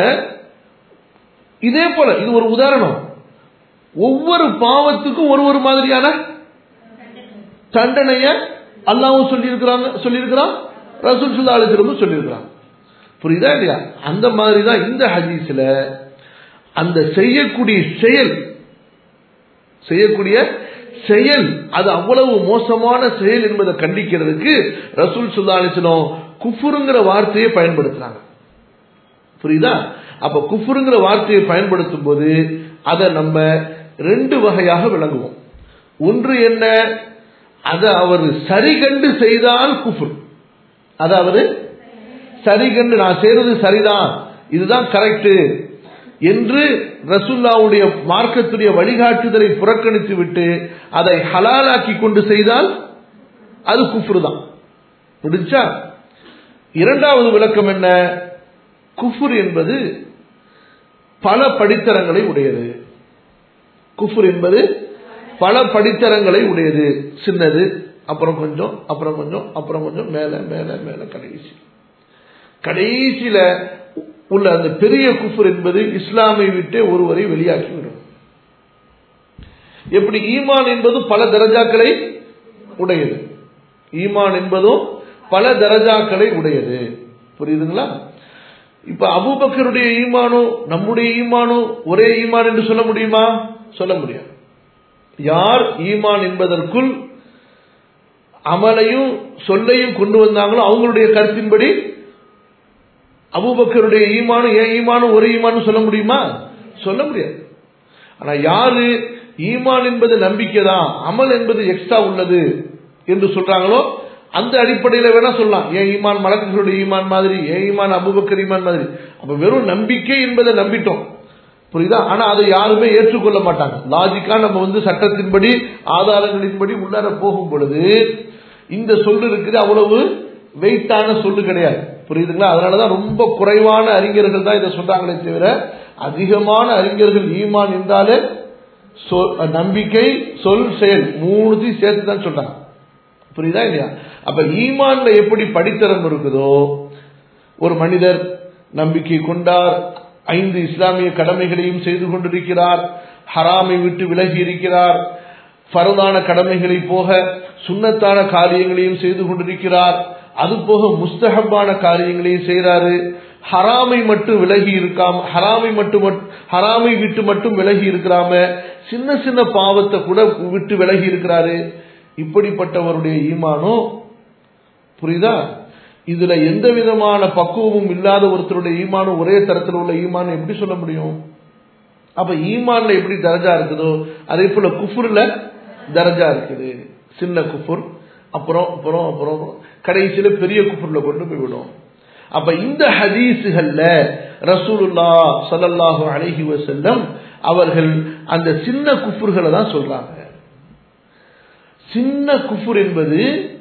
இதே போல இது ஒரு உதாரணம் ஒவ்வொரு பாவத்துக்கும் ஒரு ஒரு மாதிரியான தண்டனைய அல்லாவும் சொல்லியிருக்கிறாங்க சொல்லியிருக்கிறான் ரசூல் சுல்லா அலிஸ்லமும் சொல்லியிருக்கிறாங்க புரியுதா இல்லையா அந்த மாதிரி தான் இந்த ஹதீஸ்ல அந்த செய்யக்கூடிய செயல் செய்யக்கூடிய செயல் அது அவ்வளவு மோசமான செயல் என்பதை கண்டிக்கிறதுக்கு ரசூல் சுல்லா அலிஸ்லம் குஃபுருங்கிற வார்த்தையை பயன்படுத்துறாங்க புரியுதா அப்ப குஃபுருங்கிற வார்த்தையை பயன்படுத்தும் போது அதை நம்ம ரெண்டு வகையாக விளங்குவோம் ஒன்று என்ன அதை அவர் சரி கண்டு செய்தால் குஃபுர் அதாவது சரி கண்டு நான் செய்யறது சரிதான் இதுதான் கரெக்ட் என்று ரசுல்லாவுடைய மார்க்கத்துடைய வழிகாட்டுதலை புறக்கணித்து விட்டு அதை ஹலாலாக்கி கொண்டு செய்தால் அது குஃப்ரு தான் முடிஞ்சா இரண்டாவது விளக்கம் என்ன குஃபுர் என்பது பல படித்தரங்களை உடையது குஃபுர் என்பது பல படித்தரங்களை உடையது சின்னது அப்புறம் கொஞ்சம் அப்புறம் கொஞ்சம் அப்புறம் கொஞ்சம் மேல மேல மேல கடைசி கடைசியில உள்ள அந்த பெரிய குஃபுர் என்பது இஸ்லாமை விட்டே ஒருவரை வெளியாக்கிவிடும் எப்படி ஈமான் என்பது பல தரஜாக்களை உடையது ஈமான் என்பதும் பல தரஜாக்களை உடையது புரியுதுங்களா இப்ப அபூபக்கருடைய ஈமானும் நம்முடைய ஈமானும் ஒரே ஈமான் என்று சொல்ல முடியுமா சொல்ல முடியாது யார் ஈமான் என்பதற்குள் அமலையும் சொல்லையும் கொண்டு வந்தாங்களோ அவங்களுடைய கருத்தின்படி அபூபக்கருடைய ஈமானும் ஏன் ஈமானும் ஒரு ஈமானும் சொல்ல முடியுமா சொல்ல முடியாது ஆனா யாரு ஈமான் என்பது நம்பிக்கை தான் அமல் என்பது எக்ஸ்ட்ரா உள்ளது என்று சொல்றாங்களோ அந்த அடிப்படையில வேணா சொல்லலாம் ஏன் ஈமான் மலக்குகளுடைய ஈமான் மாதிரி ஏன் ஈமான் அபுபக்கர் ஈமான் மாதிரி அப்ப வெறும் நம்பிக்கை என்பதை நம்பிட்டோம் புரியுதா ஆனா அதை யாருமே ஏற்றுக்கொள்ள மாட்டாங்க லாஜிக்கா நம்ம வந்து சட்டத்தின்படி ஆதாரங்களின்படி உள்ளார போகும் பொழுது இந்த சொல்லு இருக்குது அவ்வளவு வெயிட்டான சொல்லு கிடையாது புரியுதுங்களா அதனாலதான் ரொம்ப குறைவான அறிஞர்கள் தான் இதை சொல்றாங்களே தவிர அதிகமான அறிஞர்கள் ஈமான் என்றாலே நம்பிக்கை சொல் செயல் மூணுத்தையும் சேர்த்து தான் சொல்றாங்க புரியுதா இல்லையா அப்ப ஈமான்ல எப்படி படித்தரம் இருக்குதோ ஒரு மனிதர் நம்பிக்கை கொண்டார் ஐந்து இஸ்லாமிய கடமைகளையும் செய்து கொண்டிருக்கிறார் ஹராமை விட்டு விலகி இருக்கிறார் பரதான கடமைகளை போக சுண்ணத்தான காரியங்களையும் செய்து கொண்டிருக்கிறார் அது போக முஸ்தகப்பான காரியங்களையும் செய்யறாரு ஹராமை மட்டும் விலகி இருக்காம ஹராமை மட்டும் ஹராமை விட்டு மட்டும் விலகி இருக்கிறாம சின்ன சின்ன பாவத்தை கூட விட்டு விலகி இருக்கிறாரு இப்படிப்பட்டவருடைய ஈமானோ புரியுதா இதுல எந்த விதமான பக்குவமும் இல்லாத ஒருத்தருடைய ஈமானும் ஒரே தரத்தில் உள்ள ஈமான் எப்படி சொல்ல முடியும் அப்ப ஈமான்ல எப்படி தரஜா இருக்குதோ அதே போல குஃபுர்ல தரஜா இருக்குது சின்ன குஃபுர் அப்புறம் அப்புறம் அப்புறம் கடைசியில பெரிய குஃபுர்ல கொண்டு போய் விடும் அப்ப இந்த ஹதீஸுகள்ல ரசூலுல்லா சல்லல்லாஹு அலைஹி வசல்லம் அவர்கள் அந்த சின்ன குஃபுர்களை தான் சொல்றாங்க சின்ன குஃபுர் என்பது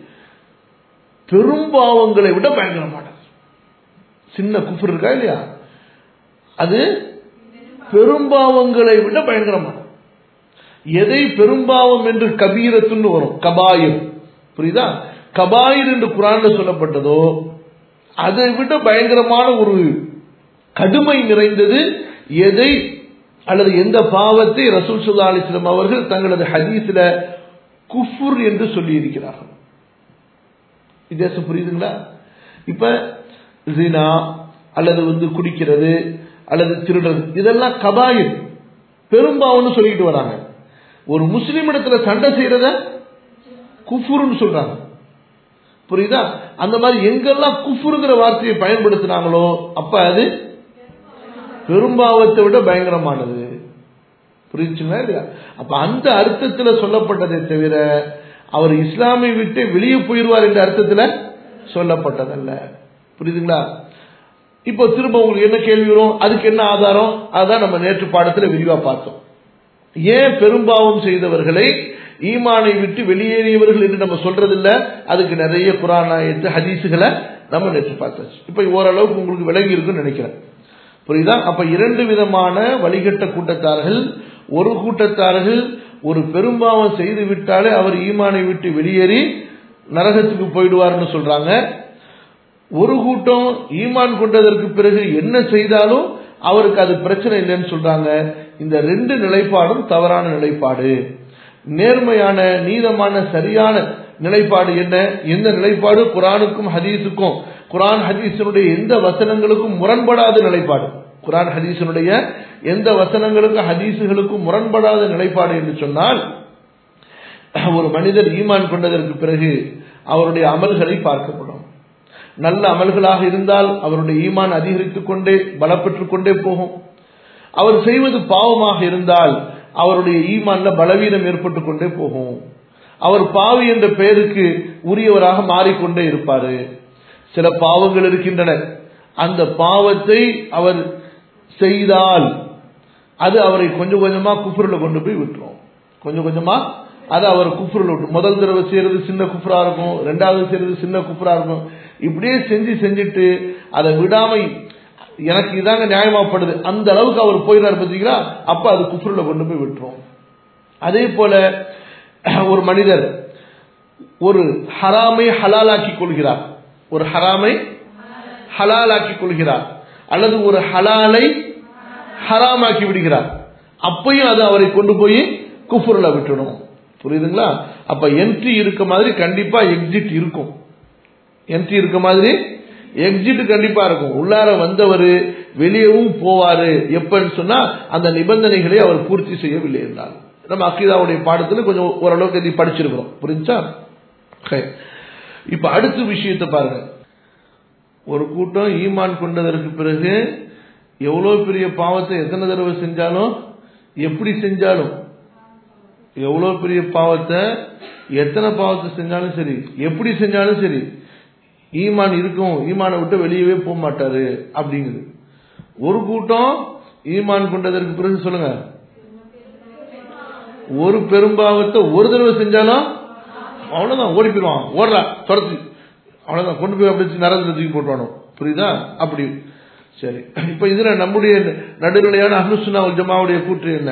பெரும்பாவங்களை விட பயங்கரமானது சின்ன குஃபுர் இருக்கா இல்லையா அது பெரும்பாவங்களை விட பயங்கரமானது எதை பெரும்பாவம் என்று கபீரத்துன்னு வரும் கபாயிர் புரியுதா கபாயிர் என்று குரான்ல சொல்லப்பட்டதோ அதை விட பயங்கரமான ஒரு கடுமை நிறைந்தது எதை அல்லது எந்த பாவத்தை ரசூல் சுல்லா அலிஸ்லாம் அவர்கள் தங்களது ஹதீஸ்ல குஃபுர் என்று சொல்லி இருக்கிறார்கள் வித்தியாசம் புரியுதுங்களா இப்ப ஜினா அல்லது வந்து குடிக்கிறது அல்லது திருடுறது இதெல்லாம் கபாயில் பெரும்பாவம்னு சொல்லிட்டு வராங்க ஒரு முஸ்லீம் இடத்துல சண்டை செய்யறத குஃபுர்னு சொல்றாங்க புரியுதா அந்த மாதிரி எங்கெல்லாம் குஃபுருங்கிற வார்த்தையை பயன்படுத்தினாங்களோ அப்ப அது பெரும்பாவத்தை விட பயங்கரமானது புரியுச்சுங்களா இல்லையா அப்ப அந்த அர்த்தத்துல சொல்லப்பட்டதை தவிர அவர் இஸ்லாமை விட்டு வெளியே போயிடுவார் என்ற அர்த்தத்துல சொல்லப்பட்டதல்ல புரியுதுங்களா இப்போ திரும்ப உங்களுக்கு என்ன கேள்வி வரும் அதுக்கு என்ன ஆதாரம் அதான் நம்ம நேற்று பாடத்துல விரிவா பார்த்தோம் ஏன் பெரும்பாவம் செய்தவர்களை ஈமானை விட்டு வெளியேறியவர்கள் என்று நம்ம சொல்றதில்ல அதுக்கு நிறைய குரான் ஆயத்து ஹதீஸுகளை நம்ம நேற்று பார்த்தாச்சு இப்ப ஓரளவுக்கு உங்களுக்கு விலகி இருக்குன்னு நினைக்கிறேன் புரியுதா அப்ப இரண்டு விதமான வழிகட்ட கூட்டத்தார்கள் ஒரு கூட்டத்தார்கள் ஒரு பெரும்பாவம் செய்து விட்டாலே அவர் ஈமானை விட்டு வெளியேறி நரகத்துக்கு போயிடுவார்னு சொல்றாங்க ஒரு கூட்டம் ஈமான் கொண்டதற்கு பிறகு என்ன செய்தாலும் அவருக்கு அது பிரச்சனை இல்லைன்னு சொல்றாங்க இந்த ரெண்டு நிலைப்பாடும் தவறான நிலைப்பாடு நேர்மையான நீதமான சரியான நிலைப்பாடு என்ன எந்த நிலைப்பாடு குரானுக்கும் ஹதீஸுக்கும் குரான் ஹதீஸனுடைய எந்த வசனங்களுக்கும் முரண்படாத நிலைப்பாடு குரான் ஹதீஸனுடைய எந்த வசனங்களுக்கும் ஹதீஸுகளுக்கும் முரண்படாத நிலைப்பாடு என்று சொன்னால் ஒரு மனிதர் ஈமான் கொண்டதற்கு பிறகு அவருடைய அமல்களை பார்க்கப்படும் நல்ல அமல்களாக இருந்தால் அவருடைய ஈமான் அதிகரித்துக் கொண்டே பலப்பெற்றுக் கொண்டே போகும் அவர் செய்வது பாவமாக இருந்தால் அவருடைய ஈமான்ல பலவீனம் ஏற்பட்டு கொண்டே போகும் அவர் பாவி என்ற பெயருக்கு உரியவராக மாறிக்கொண்டே இருப்பாரு சில பாவங்கள் இருக்கின்றன அந்த பாவத்தை அவர் செய்தால் அது அவரை கொஞ்சம் கொஞ்சமா குஃபுரில் கொண்டு போய் விட்டுரும் கொஞ்சம் கொஞ்சமா அது அவர் குஃபுரில் விட்டு முதல் தடவை செய்யறது சின்ன குஃபுரா இருக்கும் ரெண்டாவது செய்யறது சின்ன குஃபுரா இருக்கும் இப்படியே செஞ்சு செஞ்சுட்டு அதை விடாம எனக்கு இதாங்க நியாயமாப்படுது அந்த அளவுக்கு அவர் போயிடாரு பார்த்தீங்களா அப்ப அது குஃபுரில் கொண்டு போய் விட்டுரும் அதே போல ஒரு மனிதர் ஒரு ஹராமை ஹலாலாக்கி கொள்கிறார் ஒரு ஹராமை ஹலாலாக்கி கொள்கிறார் அல்லது ஒரு ஹலாலை ஹராமாக்கி விடுகிறார் அப்பையும் அது அவரை கொண்டு போய் குஃபுரில் விட்டுடும் புரியுதுங்களா அப்ப என்ட்ரி இருக்க மாதிரி கண்டிப்பா எக்ஸிட் இருக்கும் என்ட்ரி இருக்க மாதிரி எக்ஸிட் கண்டிப்பா இருக்கும் உள்ளார வந்தவர் வெளியவும் போவாரு எப்பன்னு சொன்னா அந்த நிபந்தனைகளை அவர் பூர்த்தி செய்யவில்லை என்றால் நம்ம அக்கீதாவுடைய பாடத்துல கொஞ்சம் ஓரளவுக்கு இதை படிச்சிருக்கிறோம் புரிஞ்சா இப்ப அடுத்த விஷயத்தை பாருங்க ஒரு கூட்டம் ஈமான் கொண்டதற்கு பிறகு எவ்வளவு பெரிய பாவத்தை எத்தனை தடவை செஞ்சாலும் எப்படி செஞ்சாலும் எவ்வளவு பெரிய பாவத்தை எத்தனை பாவத்தை செஞ்சாலும் சரி எப்படி செஞ்சாலும் சரி ஈமான் இருக்கும் ஈமானை விட்டு வெளியவே போக மாட்டாரு அப்படிங்குது ஒரு கூட்டம் ஈமான் கொண்டதற்கு பிறகு சொல்லுங்க ஒரு பெரும்பாவத்தை ஒரு தடவை செஞ்சாலும் அவ்வளவுதான் ஓடி போயிடுவான் ஓடுறா துரத்து அவ்வளவுதான் கொண்டு போய் அப்படி நரகத்தில் தூக்கி போட்டுவானோ புரியுதா அப்படி சரி இப்ப இதுல நம்முடைய நடுநிலையான அனுசுனா ஜமாவுடைய கூற்று என்ன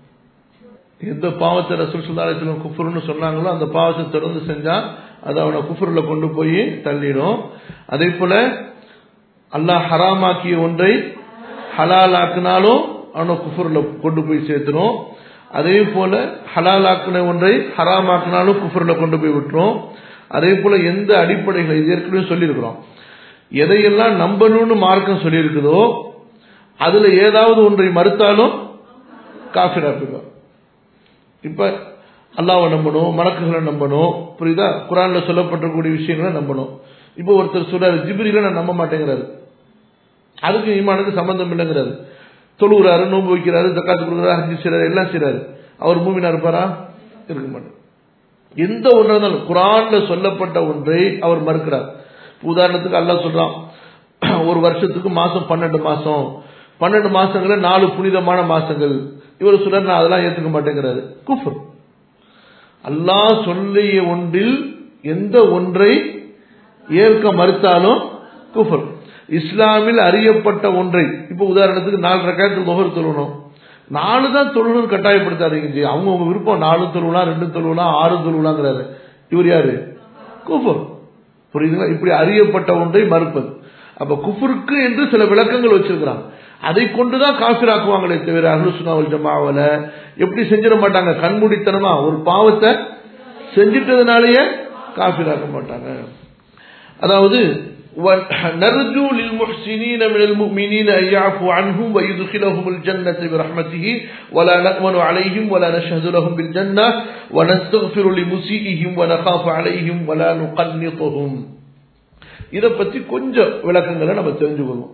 எந்த பாவத்தை ரசூல் சுல்லாசலம் குஃபுர்னு சொன்னாங்களோ அந்த பாவத்தை தொடர்ந்து செஞ்சா அது அவனை குஃபுர்ல கொண்டு போய் தள்ளிடும் அதே போல அல்லாஹ் ஹராமாக்கிய ஒன்றை ஹலால் ஆக்கினாலும் அவனை குஃபுர்ல கொண்டு போய் சேர்த்துரும் அதே போல ஹலால் ஆக்கின ஒன்றை ஹராம் ஆக்கினாலும் குஃபுர்ல கொண்டு போய் விட்டுரும் அதே போல எந்த அடிப்படைகளை இது ஏற்கனவே சொல்லியிருக்கிறோம் எதையெல்லாம் நம்பணும்னு மார்க்கம் சொல்லியிருக்குதோ அதுல ஏதாவது ஒன்றை மறுத்தாலும் காஃபிரா போயிடும் இப்ப அல்லாவை நம்பணும் மலக்குகளை நம்பணும் புரியுதா குரான்ல சொல்லப்பட்டக்கூடிய விஷயங்களை நம்பணும் இப்போ ஒருத்தர் சொல்றாரு ஜிபிரில நான் நம்ப மாட்டேங்கிறாரு அதுக்கு ஈமானுக்கு சம்பந்தம் இல்லைங்கிறாரு தொழுகிறாரு நோன்பு வைக்கிறாரு தக்காத்து கொடுக்குறாரு ஹஜ்ஜி செய்றாரு எல்லாம் செய்றாரு அவர் மூமினா இருப்பாரா இருக்க மாட்டார் எந்த ஒன்றா இருந்தாலும் குரான்ல சொல்லப்பட்ட ஒன்றை அவர் மறுக்கிறார் உதாரணத்துக்கு அல்லாஹ் சொல்றான் ஒரு வருஷத்துக்கு மாசம் பன்னெண்டு மாசம் பன்னெண்டு மாசங்கள நாலு புனிதமான மாசங்கள் இவர் சொல்ற நான் அதெல்லாம் ஏத்துக்க மாட்டேங்கிறாரு குஃபர் அல்லாஹ் சொல்லிய ஒன்றில் எந்த ஒன்றை ஏற்க மறுத்தாலும் குஃபர் இஸ்லாமில் அறியப்பட்ட ஒன்றை இப்ப உதாரணத்துக்கு நாலு ரக்காயத்தில் முகர் தொழுணும் நாலு தான் தொழுணும் கட்டாயப்படுத்தாதீங்க ஜி அவங்க உங்க விருப்பம் நாலு தொழுவலாம் ரெண்டு தொழுவலாம் ஆறு தொழுவலாங்கிறாரு இவர் யாரு குஃபர் புரியுதுங்களா இப்படி அறியப்பட்ட ஒன்றை மறுப்பது அப்ப குஃபருக்கு என்று சில விளக்கங்கள் வச்சிருக்கிறாங்க அதை கொண்டுதான் காசிராக்குவாங்களே தவிர அஹ்லுசுனாவல் ஜமாவல எப்படி செஞ்சிட மாட்டாங்க கண்மூடித்தனமா ஒரு பாவத்தை செஞ்சிட்டதுனாலேயே காசிராக்க மாட்டாங்க அதாவது نرجو للمحسنين من المؤمنين أن يعفو عنهم ويدخلهم الجنة برحمته ولا نأمن عليهم ولا نشهد لهم بالجنة ونستغفر لمسيئهم ونخاف عليهم ولا نقنطهم இதை பற்றி கொஞ்சம் விளக்கங்களை நம்ம தெரிஞ்சுக்கணும்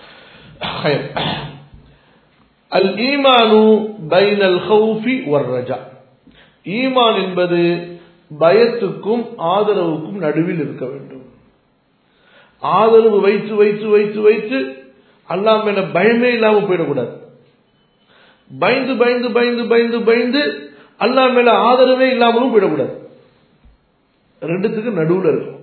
அல் ஈமானு பைனல் ஹவுஃபி வர்ரஜா ஈமான் என்பது பயத்துக்கும் ஆதரவுக்கும் நடுவில் இருக்க வேண்டும் ஆதரவு வைத்து வைத்து வைத்து வைத்து அல்லாம மேல பயமே இல்லாம போயிடக்கூடாது பயந்து பயந்து பயந்து பயந்து பயந்து அல்லா மேல ஆதரவே இல்லாமலும் போயிடக்கூடாது ரெண்டுத்துக்கு நடுவில் இருக்கும்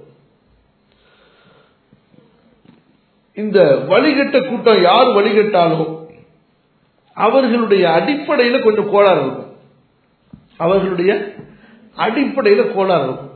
இந்த வழிகட்ட கூட்டம் யார் வழிகட்டாலும் அவர்களுடைய அடிப்படையில கொஞ்சம் கோளாறு இருக்கும் அவர்களுடைய அடிப்படையில கோளாறு இருக்கும்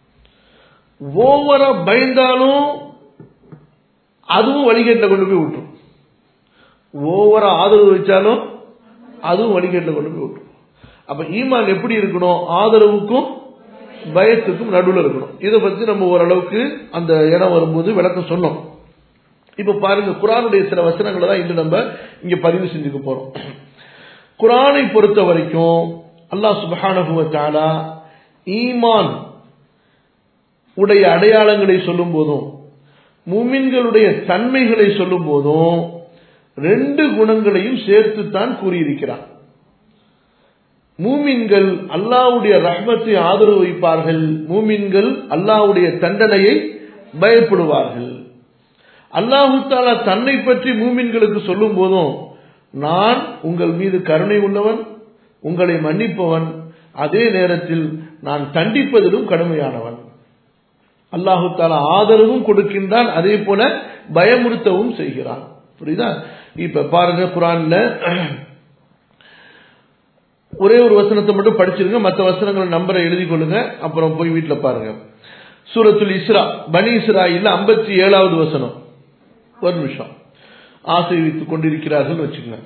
ஓவரா பயந்தாலும் அதுவும் வழிகேட்டில் கொண்டு போய் விட்டுரும் ஓவரா ஆதரவு வச்சாலும் அதுவும் வழிகேட்டில் கொண்டு போய் விட்டுரும் அப்ப ஈமான் எப்படி இருக்கணும் ஆதரவுக்கும் பயத்துக்கும் நடுவில் இருக்கணும் இதை பத்தி நம்ம ஓரளவுக்கு அந்த இடம் வரும்போது விளக்கம் சொன்னோம் இப்ப பாருங்க குரானுடைய சில வசனங்களை தான் இன்று நம்ம இங்க பதிவு செஞ்சுக்க போறோம் குரானை பொறுத்த வரைக்கும் அல்லாஹ் சுபஹானகுவத்தாலா ஈமான் உடைய அடையாளங்களை சொல்லும் போதும் மூமின்களுடைய தன்மைகளை சொல்லும் போதும் ரெண்டு குணங்களையும் சேர்த்துத்தான் கூறியிருக்கிறார் மூமின்கள் அல்லாவுடைய ரஹ்மத்தை ஆதரவு வைப்பார்கள் மூமின்கள் அல்லாவுடைய தண்டனையை பயப்படுவார்கள் அல்லாஹு தாலா தன்னை பற்றி மூமின்களுக்கு சொல்லும் போதும் நான் உங்கள் மீது கருணை உள்ளவன் உங்களை மன்னிப்பவன் அதே நேரத்தில் நான் தண்டிப்பதிலும் கடுமையானவன் அல்லாஹு தாலா ஆதரவும் கொடுக்கின்றான் அதே போல பயமுறுத்தவும் செய்கிறான் புரியுதா இப்ப பாருங்க குரான்ல ஒரே ஒரு வசனத்தை மட்டும் படிச்சிருங்க மற்ற வசனங்களை நம்பரை எழுதி கொள்ளுங்க அப்புறம் போய் வீட்டில் பாருங்க சூரத்துல் இஸ்ரா பனி இஸ்ராயில் ஐம்பத்தி ஏழாவது வசனம் ஒரு நிமிஷம் ஆசை வைத்துக் கொண்டிருக்கிறார்கள் வச்சுங்க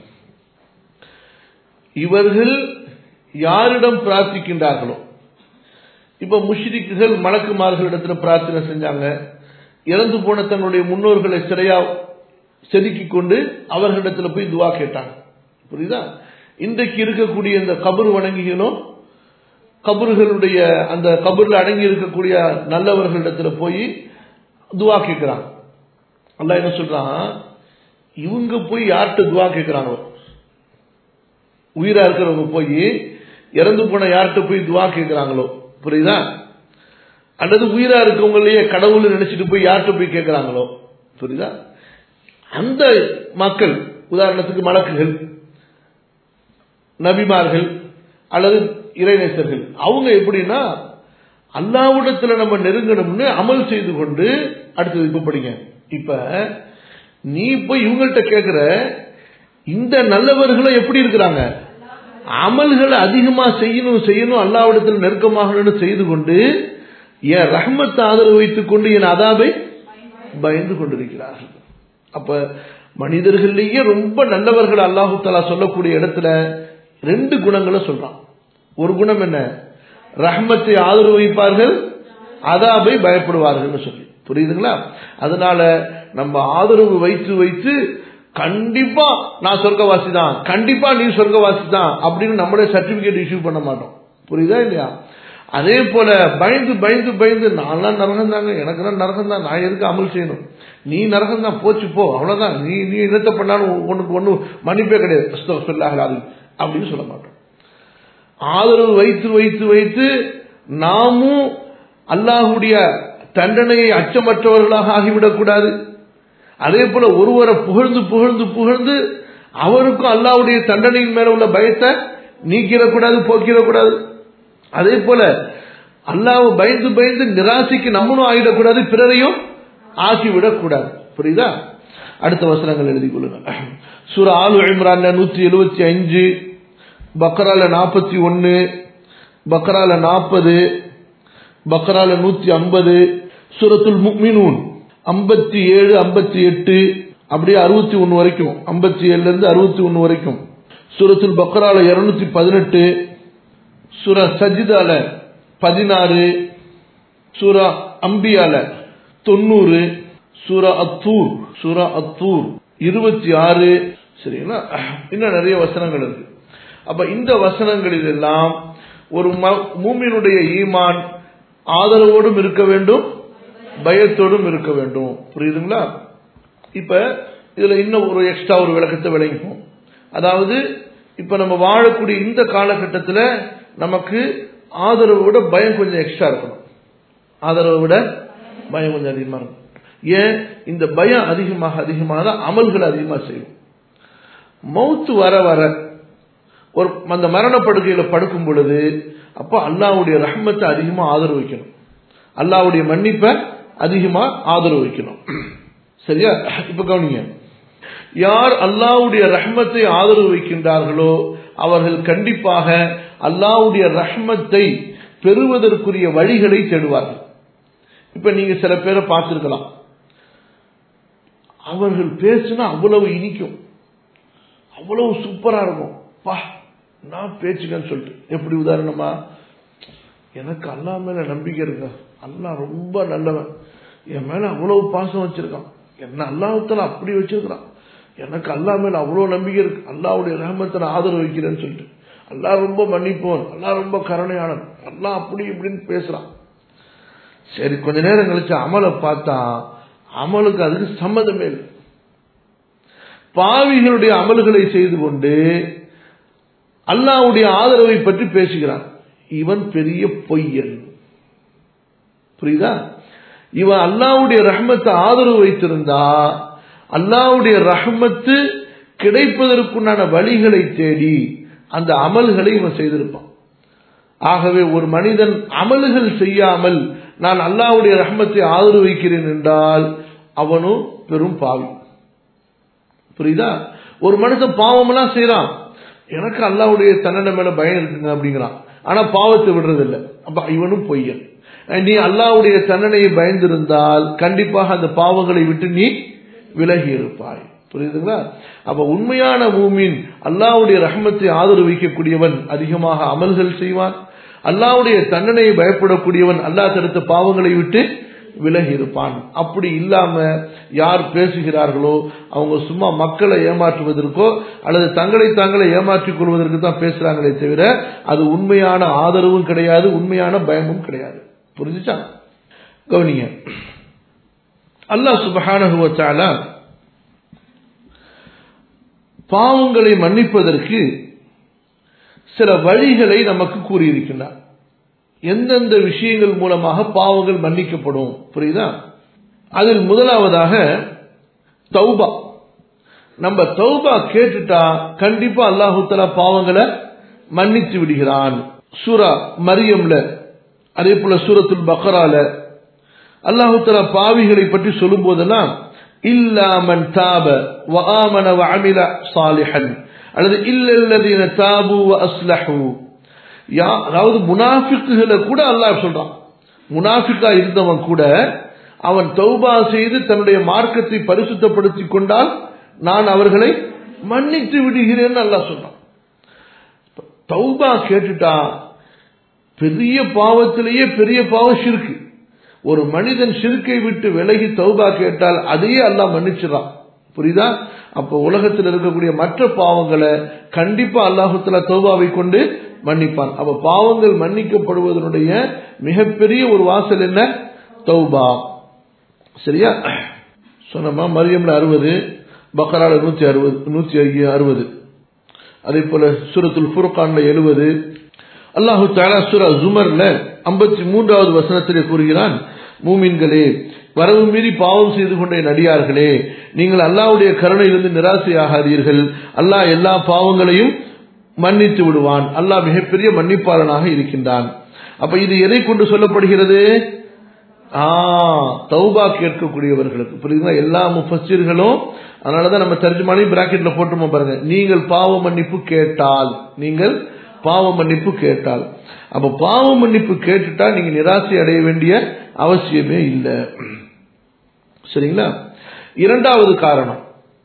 இவர்கள் யாரிடம் பிரார்த்திக்கின்றார்களோ இப்ப முஷ்ரிக்குகள் மலக்குமார்களிடத்துல பிரார்த்தனை செஞ்சாங்க இறந்து போன தங்களுடைய முன்னோர்களை சிறையா செதுக்கிக் கொண்டு அவர்களிடத்துல போய் துவா கேட்டாங்க புரியுதா இன்றைக்கு இருக்கக்கூடிய இந்த கபர் வணங்கிகளும் கபர்களுடைய அந்த கபர்ல அடங்கி இருக்கக்கூடிய நல்லவர்களிடத்துல போய் துவா கேட்கிறாங்க அல்லாஹ் என்ன சொல்றான் இவங்க போய் யார்கிட்ட துவா கேட்கிறாங்களோ உயிரா இருக்கிறவங்க போய் இறந்து போன யார்கிட்ட போய் துவா கேட்கிறாங்களோ புரியுதா அல்லது உயிரா இருக்கவங்களையே கடவுள் நினைச்சிட்டு போய் யார்கிட்ட போய் கேட்கிறாங்களோ புரியுதா அந்த மக்கள் உதாரணத்துக்கு மலக்குகள் நபிமார்கள் அல்லது இறைநேசர்கள் அவங்க எப்படின்னா அல்லாவிடத்துல நம்ம நெருங்கணும்னு அமல் செய்து கொண்டு அடுத்தது இப்ப படிங்க இப்ப நீ போய் இவங்கள்ட்ட கேட்கிற இந்த நல்லவர்களும் எப்படி இருக்கிறாங்க அமல்களை அதிகமா செய்யணும் செய்யணும் அல்லாவிடத்தில் நெருக்கமாகணும்னு செய்து கொண்டு என் ரஹ்மத்தை ஆதரவு வைத்துக் கொண்டு என் அதாபை பயந்து கொண்டிருக்கிறார்கள் அப்ப மனிதர்கள்லயே ரொம்ப நல்லவர்கள் அல்லாஹு தலா சொல்லக்கூடிய இடத்துல ரெண்டு குணங்களை சொல்றான் ஒரு குணம் என்ன ரஹ்மத்தை ஆதரவு வைப்பார்கள் அதாபை பயப்படுவார்கள் சொல்லி புரியுதுங்களா அதனால நம்ம ஆதரவு வைத்து வைத்து கண்டிப்பா நான் சொர்க்கவாசி தான் கண்டிப்பா நீ சொர்க்கவாசி தான் அப்படின்னு நம்மளே சர்டிபிகேட் இஷ்யூ பண்ண மாட்டோம் புரியுதா இல்லையா அதே போல பயந்து பயந்து பயந்து நான்லாம் நரகம் தாங்க எனக்கு தான் நரகம் தான் நான் எதுக்கு அமல் செய்யணும் நீ நரகம் தான் போச்சு போ அவ்வளவுதான் நீ நீ என்னத்தை பண்ணாலும் உனக்கு ஒன்றும் மன்னிப்பே கிடையாது சொல்லாகலாது அப்படின்னு சொல்ல மாட்டோம் ஆதரவு வைத்து வைத்து வைத்து நாமும் அல்லாஹுடைய தண்டனையை அச்சமற்றவர்களாக ஆகிவிடக்கூடாது அதே போல ஒருவரை புகழ்ந்து புகழ்ந்து புகழ்ந்து அவருக்கும் அல்லாவுடைய தண்டனையின் மேல உள்ள பயத்தை நீக்கிடக்கூடாது போக்கிடக்கூடாது அதே போல அல்லாவை பயந்து பயந்து நிராசைக்கு நம்மளும் ஆகிடக்கூடாது பிறரையும் ஆக்கிவிடக்கூடாது புரியுதா அடுத்த வசனங்கள் எழுதி கொள்ளுங்க சூர ஆலு இம்ரான்ல நூத்தி எழுபத்தி அஞ்சு பக்ரால நாற்பத்தி ஒன்னு பக்ரால நாற்பது பக்ரால நூத்தி ஐம்பது சூரத்துல் முக்மினூன் ஐம்பத்தி ஏழு ஐம்பத்தி எட்டு அப்படியே அறுபத்தி ஒன்னு வரைக்கும் ஐம்பத்தி ஏழுல இருந்து அறுபத்தி ஒன்னு வரைக்கும் சூரத்துல் பக்ரால இருநூத்தி பதினெட்டு சூரா சஜிதால பதினாறு சூரா அம்பியால தொண்ணூறு சூரா அத்தூர் சூரா அத்தூர் இருபத்தி ஆறு சரிங்களா இன்னும் நிறைய வசனங்கள் இருக்கு அப்ப இந்த வசனங்களில் எல்லாம் ஒரு மூமினுடைய ஈமான் ஆதரவோடும் இருக்க வேண்டும் பயத்தோடும் இருக்க வேண்டும் புரியுதுங்களா இப்ப இதுல இன்னும் ஒரு எக்ஸ்ட்ரா ஒரு விளக்கத்தை விளங்கிப்போம் அதாவது இப்ப நம்ம வாழக்கூடிய இந்த காலகட்டத்தில் நமக்கு ஆதரவை விட பயம் கொஞ்சம் எக்ஸ்ட்ரா இருக்கணும் ஆதரவை விட பயம் கொஞ்சம் அதிகமாக இருக்கும் ஏன் இந்த பயம் அதிகமாக அதிகமாக அமல்கள் அதிகமாக செய்யும் மவுத்து வர வர ஒரு அந்த மரணப்படுக்கையில படுக்கும் பொழுது அப்போ அல்லாவுடைய ரஹ்மத்தை அதிகமா ஆதரவு வைக்கணும் அல்லாவுடைய மன்னிப்பை அதிகமா ஆதரவு வைக்கணும் சரியா இப்ப கவனிங்க யார் அல்லாவுடைய ரஹ்மத்தை ஆதரவு வைக்கின்றார்களோ அவர்கள் கண்டிப்பாக அல்லாவுடைய ரஹ்மத்தை பெறுவதற்குரிய வழிகளை தேடுவார்கள் இப்ப நீங்க சில பேரை பார்த்திருக்கலாம் அவர்கள் பேசுனா அவ்வளவு இனிக்கும் அவ்வளவு சூப்பரா இருக்கும் பா நான் பேச்சுக்கன்னு சொல்லிட்டு எப்படி உதாரணமா எனக்கு அல்லா மேல நம்பிக்கை இருக்கு அல்லா ரொம்ப நல்லவன் என் மேல அவ்வளவு பாசம் வச்சிருக்கான் என்ன அல்லாஹத்துல அப்படி வச்சிருக்கிறான் எனக்கு அல்லா மேல அவ்வளவு நம்பிக்கை இருக்கு அல்லாவுடைய ரஹமத்தை நான் ஆதரவு வைக்கிறேன்னு சொல்லிட்டு அல்லா ரொம்ப மன்னிப்போன் அல்லா ரொம்ப கருணையானன் அல்லா அப்படி இப்படின்னு பேசுறான் சரி கொஞ்ச நேரம் கழிச்சு அமலை பார்த்தா அமலுக்கு அதுக்கு சம்மதமே இல்லை பாவிகளுடைய அமல்களை செய்து கொண்டு அல்லாவுடைய ஆதரவை பற்றி பேசுகிறான் இவன் பெரிய பொய்யன் புரியுதா இவன் அல்லாவுடைய ரஹ்மத்தை ஆதரவு வைத்திருந்தா அல்லாவுடைய ரஹ்மத்து கிடைப்பதற்குண்டான வழிகளை தேடி அந்த அமல்களை இவன் செய்திருப்பான் ஆகவே ஒரு மனிதன் அமல்கள் செய்யாமல் நான் அல்லாவுடைய ரஹ்மத்தை ஆதரவு வைக்கிறேன் என்றால் அவனும் பெரும் பாவி புரியுதா ஒரு மனுஷன் பாவமெல்லாம் செய்யறான் எனக்கு அல்லாவுடைய தன்னட மேல பயம் இருக்குங்க அப்படிங்கிறான் ஆனா பாவத்தை விடுறது இல்லை அப்ப இவனும் பொய்யன் நீ அல்லாவுடைய தண்டனையை பயந்திருந்தால் கண்டிப்பாக அந்த பாவங்களை விட்டு நீ விலகி இருப்பாய் புரியுதுங்களா அப்ப உண்மையான மூமின் அல்லாவுடைய ரஹமத்தை ஆதரவு வைக்கக்கூடியவன் அதிகமாக அமல்கள் செய்வான் அல்லாவுடைய தண்டனையை பயப்படக்கூடியவன் அல்லாஹ் தடுத்த பாவங்களை விட்டு விலகி இருப்பான் அப்படி இல்லாம யார் பேசுகிறார்களோ அவங்க சும்மா மக்களை ஏமாற்றுவதற்கோ அல்லது தங்களை தாங்களை ஏமாற்றிக் கொள்வதற்கு தான் பேசுறாங்களே தவிர அது உண்மையான ஆதரவும் கிடையாது உண்மையான பயமும் கிடையாது புரிஞ்சுச்சா கவனிங்க அல்லாஹ் சுபஹானஹுவத்தால பாவங்களை மன்னிப்பதற்கு சில வழிகளை நமக்கு கூறியிருக்கின்றார் எந்தெந்த விஷயங்கள் மூலமாக பாவங்கள் மன்னிக்கப்படும் புரியுதா அதில் முதலாவதாக தௌபா நம்ம தௌபா கேட்டுட்டா கண்டிப்பா அல்லாஹு தலா பாவங்களை மன்னித்து விடுகிறான் சூரா மரியம்ல அதே போல சூரத்துல் பக்ரால அல்லாஹு தலா பாவிகளை பற்றி சொல்லும் போதெல்லாம் இல்லாமன் தாப வஆமன வஅமில சாலிஹன் அல்லது இல்லல்லதீன தாபு வ அஸ்லஹு யா அதாவது முனாஃபிக்குகளை கூட அல்லாஹ் சொல்றான் முனாஃபிக்கா இருந்தவன் கூட அவன் தௌபா செய்து தன்னுடைய மார்க்கத்தை பரிசுத்தப்படுத்திக் கொண்டால் நான் அவர்களை மன்னித்து விடுகிறேன் அல்லாஹ் சொல்றான் தௌபா கேட்டுட்டா பெரிய பாவத்திலேயே பெரிய பாவம் ஷிருக்கு ஒரு மனிதன் சிறுக்கை விட்டு விலகி தௌபா கேட்டால் அதையே அல்லாஹ் மன்னிச்சிடறான் புரியுதா அப்ப உலகத்தில் இருக்கக்கூடிய மற்ற பாவங்களை கண்டிப்பா அல்லாஹுத்துல தௌபாவை கொண்டு மன்னிப்பான் அப்ப பாவங்கள் மன்னிக்கப்படுவதனுடைய மிகப்பெரிய ஒரு வாசல் என்ன தௌபா சரியா சொன்னமா மரியம்ல அறுபது பக்கரால நூத்தி அறுபது நூத்தி அறுபது அதே போல சூரத்துல் ஃபுர்கான்ல எழுபது அல்லாஹு தாலா சூரா ஜுமர்ல ஐம்பத்தி மூன்றாவது வசனத்திலே கூறுகிறான் மூமின்களே வரவு மீறி பாவம் செய்து கொண்ட நடிகார்களே நீங்கள் அல்லாவுடைய கருணையிலிருந்து நிராசையாகாதீர்கள் அல்லாஹ் எல்லா பாவங்களையும் மன்னித்து விடுவான் அல்லாஹ் மிகப்பெரிய மன்னிப்பாளனாக இருக்கின்றான் அப்ப இது எதை கொண்டு சொல்லப்படுகிறது ஆ தௌபா கேட்கக்கூடியவர்களுக்கு புரியுதுங்களா எல்லா முஃபஸ்ஸிர்களும் அதனாலதான் நம்ம தர்ஜுமானி பிராக்கெட்ல போட்டுமோ பாருங்க நீங்கள் பாவ மன்னிப்பு கேட்டால் நீங்கள் பாவ மன்னிப்பு கேட்டால் அப்ப பாவ மன்னிப்பு கேட்டுட்டா நீங்க நிராசை அடைய வேண்டிய அவசியமே இல்லை சரிங்களா இரண்டாவது காரணம்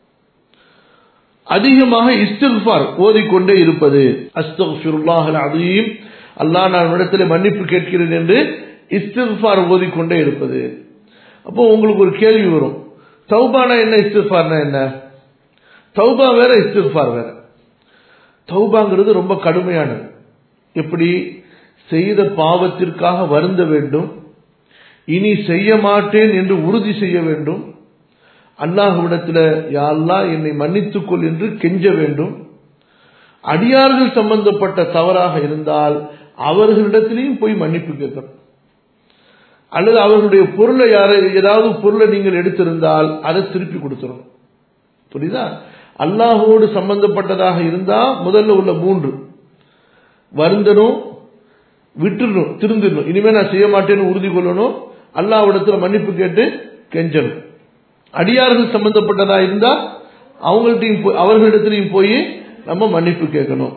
அதிகமாக இஸ்திஃபார் ஓதிக்கொண்டே இருப்பது அஸ்தகுல்லாஹ் அதையும் அல்லாஹ் நான் இடத்துல மன்னிப்பு கேட்கிறேன் என்று இஸ்திஃபார் ஓதிக்கொண்டே இருப்பது அப்போ உங்களுக்கு ஒரு கேள்வி வரும் தௌபானா என்ன இஸ்திஃபார்னா என்ன தௌபா வேற இஸ்திஃபார் வேற தௌபாங்கிறது ரொம்ப கடுமையானது எப்படி செய்த பாவத்திற்காக வருந்த வேண்டும் இனி செய்ய மாட்டேன் என்று உறுதி செய்ய வேண்டும் அல்லாஹுவிடத்தில் யாழ்லா என்னை மன்னித்துக்கொள் என்று கெஞ்ச வேண்டும் அடியார்கள் சம்பந்தப்பட்ட தவறாக இருந்தால் அவர்களிடத்திலையும் போய் மன்னிப்பு கேட்கணும் அல்லது அவர்களுடைய பொருளை யாரை ஏதாவது பொருளை நீங்கள் எடுத்திருந்தால் அதை திருப்பி கொடுத்துடணும் புரியுதா அல்லாஹோடு சம்பந்தப்பட்டதாக இருந்தா முதல்ல உள்ள மூன்று வருந்தனும் விட்டுடணும் திருந்திடணும் இனிமே நான் செய்ய மாட்டேன்னு உறுதி கொள்ளணும் அல்லாவிடத்துல மன்னிப்பு கேட்டு கெஞ்சணும் அடியார்கள் சம்பந்தப்பட்டதா இருந்தா அவங்கள்ட்டையும் அவர்களிடத்திலையும் போய் நம்ம மன்னிப்பு கேட்கணும்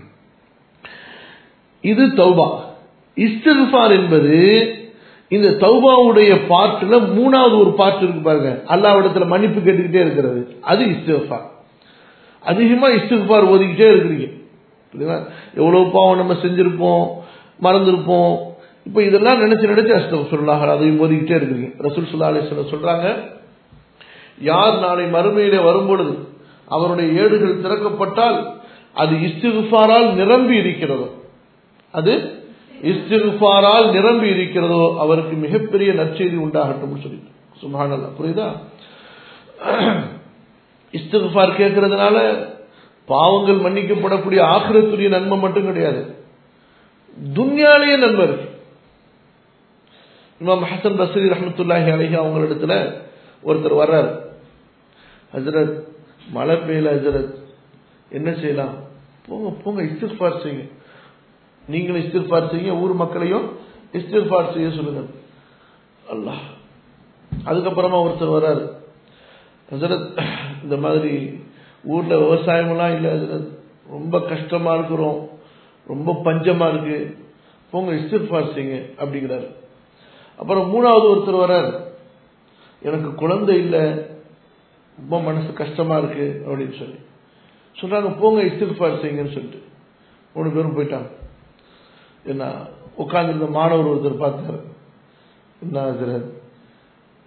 இது தௌபா இஸ்திஃபார் என்பது இந்த தௌபாவுடைய பார்ட்ல மூணாவது ஒரு பார்ட் இருக்கு பாருங்க அல்லாவிடத்துல மன்னிப்பு கேட்டுக்கிட்டே இருக்கிறது அது இஸ்திஃபார் அதிகமா இஸ்திஃபார் ஓதிக்கிட்டே இருக்கிறீங்க எவ்வளவு பாவம் நம்ம செஞ்சிருப்போம் மறந்திருப்போம் இப்ப இதெல்லாம் நினைச்சு நினைச்சு அஸ்தம் சொல்லாக அதையும் ஓதிக்கிட்டே இருக்கிறீங்க ரசூல் சுல்லா அலிஸ்ல சொல்றாங்க யார் நாளை மறுமையிலே வரும்பொழுது அவருடைய ஏடுகள் திறக்கப்பட்டால் அது இஸ்திஃபாரால் நிரம்பி இருக்கிறதோ அது இஸ்திஃபாரால் நிரம்பி இருக்கிறதோ அவருக்கு மிகப்பெரிய நற்செய்தி உண்டாகட்டும் சொல்லி சுபானல்ல புரியுதா இஸ்திஃபார் கேட்கறதுனால பாவங்கள் மன்னிக்கப்படக்கூடிய ஆக்கிரத்துடைய நன்மை மட்டும் கிடையாது துன்யாலேயே நன்மை இருக்கு இமாம் ஹசன் பசரி ரஹமத்துல்லாஹி அலஹி அவங்களிடத்துல ஒருத்தர் வர்றாரு ஹசரத் மழை பெய்யல ஹசரத் என்ன செய்யலாம் போங்க போங்க இஸ்திஃபார் செய்யுங்க நீங்களும் இஸ்திஃபார் செய்யுங்க ஊர் மக்களையும் இஸ்திஃபார் செய்ய சொல்லுங்க அல்லாஹ் அதுக்கப்புறமா ஒருத்தர் வர்றாரு ஹசரத் இந்த மாதிரி ஊர்ல விவசாயமெல்லாம் இல்லை ஹசரத் ரொம்ப கஷ்டமா இருக்கிறோம் ரொம்ப பஞ்சமா இருக்கு போங்க இஸ்திஃபார் செய்யுங்க அப்படிங்கிறாரு அப்புறம் மூணாவது ஒருத்தர் வர்றார் எனக்கு குழந்தை இல்லை ரொம்ப மனசு கஷ்டமா இருக்கு அப்படின்னு சொல்லி சொல்றாங்க போங்க இஸ்திஃபார் செய்யுங்கன்னு சொல்லிட்டு மூணு பேரும் போயிட்டாங்க என்ன உட்கார்ந்துருந்த மாணவர் ஒருத்தர் பார்த்தாரு என்ன ஹசரத்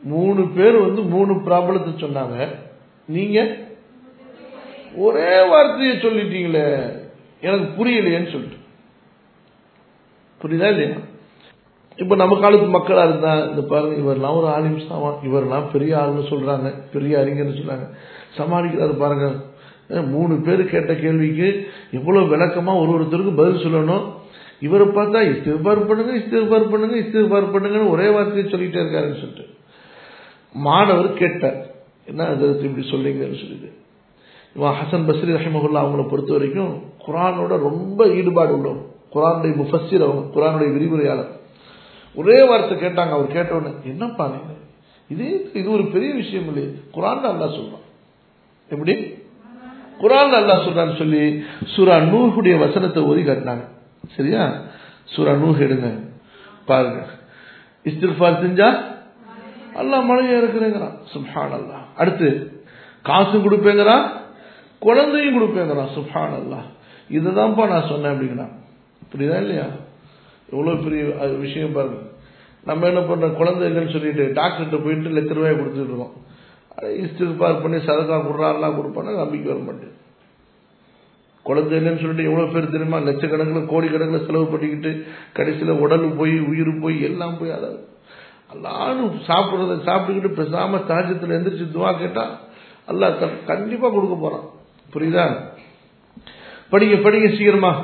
மூணு பேர் வந்து மூணு ப்ராப்ளத்தை சொன்னாங்க நீங்க ஒரே வார்த்தையை சொல்லிட்டீங்களே எனக்கு புரியலையேன்னு சொல்லிட்டு புரியுதா இல்லையா இப்ப நம்ம காலத்து மக்களா இருந்தா இந்த பாருங்க இவரெல்லாம் ஒரு ஆலிம் சாமான் இவரெல்லாம் பெரிய ஆளுன்னு சொல்றாங்க பெரிய அறிஞர்னு சொல்றாங்க சமாளிக்கிறாரு பாருங்க அஹ் மூணு பேர் கேட்ட கேள்விக்கு எவ்வளவு விளக்கமா ஒரு ஒருத்தருக்கு பதில் சொல்லணும் இவரை பார்த்தா இஸ்திஃபார் பண்ணுங்க இஸ்திஃபார் பண்ணுங்க இஸ்திஃபார் பண்ணுங்கன்னு ஒரே வார்த்தையை சொல்லிட்டே இருக்காருன்னு சொல்லிட்டு மாணவர் கேட்டார் என்ன அது இப்படி சொல்றீங்கன்னு சொல்லிட்டு இவன் ஹசன் பஸ்ரி ரஹிமகுல்லா அவங்கள பொறுத்த வரைக்கும் குரானோட ரொம்ப ஈடுபாடு உள்ளவங்க குரானுடைய முஃபஸிர் அவங்க குரானுடைய விரிவுரையாளர் ஒரே வார்த்தை கேட்டாங்க அவர் கேட்ட உடனே என்னப்பா நீங்க இது இது ஒரு பெரிய விஷயம் இல்லையே குரான் அல்லா சொல்றான் எப்படி குரான் அல்லா சொல்றான்னு சொல்லி சூரா நூஹுடைய வசனத்தை ஓதி காட்டினாங்க சரியா சூரா நூஹ் எடுங்க பாருங்க இஸ்திஃபார் செஞ்சா அல்லாஹ் மழையா இருக்கிறேங்கிறான் சுப்ஹான் அல்லாஹ் அடுத்து காசும் கொடுப்பேங்கிறான் குழந்தையும் கொடுப்பேங்கிறான் சுப்ஹான் அல்லாஹ் இதுதான்ப்பா நான் சொன்னேன் அப்படிங்கிறான் புரியுதா இல்லையா எவ்வளவு பெரிய அது விஷயம் பாருங்க நம்ம என்ன பண்றோம் குழந்தைகள் சொல்லிட்டு டாக்டர்கிட்ட போயிட்டு லட்ச ரூபாய் கொடுத்துட்டு இருக்கோம் இஸ்திஃபார் பண்ணி சதக்கா கொடுறாருலாம் கொடுப்பானா நம்பிக்கை வர மாட்டேன் குழந்தைகள்னு சொல்லிட்டு எவ்வளவு பேர் தெரியுமா லட்சக்கணக்கில் கோடிக்கணக்கில் செலவு பண்ணிக்கிட்டு கடைசியில் உடல் போய் உயிர் போய் எல்லாம் போய் அதாவது எல்லாரும் சாப்பிட்றத சாப்பிட்டுக்கிட்டு பேசாம தாஜத்தில் எந்திரிச்சு துவா கேட்டா அல்லாஹ் க- கண்டிப்பா கொடுக்க போறான் புரியுதா படிங்க படிங்க சீக்கிரமா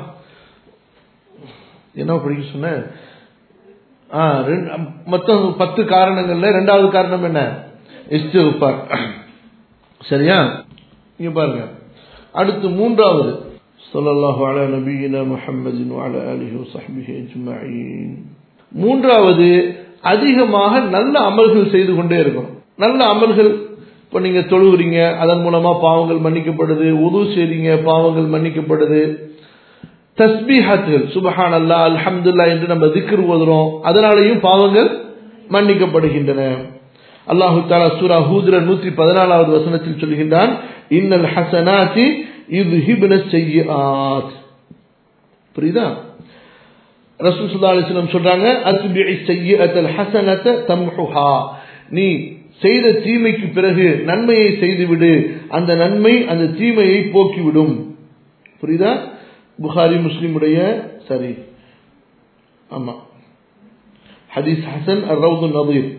என்ன படிக்க சொன்னேன் ஆ, ரெண்டு- மொத்தம் பத்து காரணங்கள்ல ரெண்டாவது காரணம் என்ன இஸ்திஃபார் சரியா இங்க பாருங்க அடுத்து மூன்றாவது ஸல்லல்லாஹு அலா நபியினா முஹம்மதின் வஅலா ஆலிஹி வஸஹ்பிஹி அஜ்மஈன் மூன்றாவது அதிகமாக நல்ல அமல்கள் செய்து கொண்டே இருக்கணும் நல்ல அமல்கள் இப்போ நீங்க தொழுகிறீங்க அதன் மூலமா பாவங்கள் மன்னிக்கப்படுது உது செய்றீங்க பாவங்கள் மன்னிக்கப்படுது தஸ்பீஹாத்துகள் சுபஹான் அல்லா அல்ஹம்துல்லா என்று நம்ம திக்ர் ஓதுறோம் அதனாலேயும் பாவங்கள் மன்னிக்கப்படுகின்றன அல்லாஹு தாலா சூரா ஹூதுர நூற்றி பதினாலாவது வசனத்தில் சொல்கின்றான் இன்னல் ஹசனாத்தி இது ஹிபின செய்யாத் புரியுதா ரசூல் சுல்லா அலிஸ்லம் சொல்றாங்க அத்பிஇ ஸய்யிஅத்தல் ஹஸனத தம்ஹுஹா நீ செய்த தீமைக்கு பிறகு நன்மையை செய்துவிடு அந்த நன்மை அந்த தீமையை போக்கிவிடும் புரியுதா புகாரி முஸ்லிமுடைய சரி ஆமா ஹதீஸ் ஹசன் ரவுது நபீர்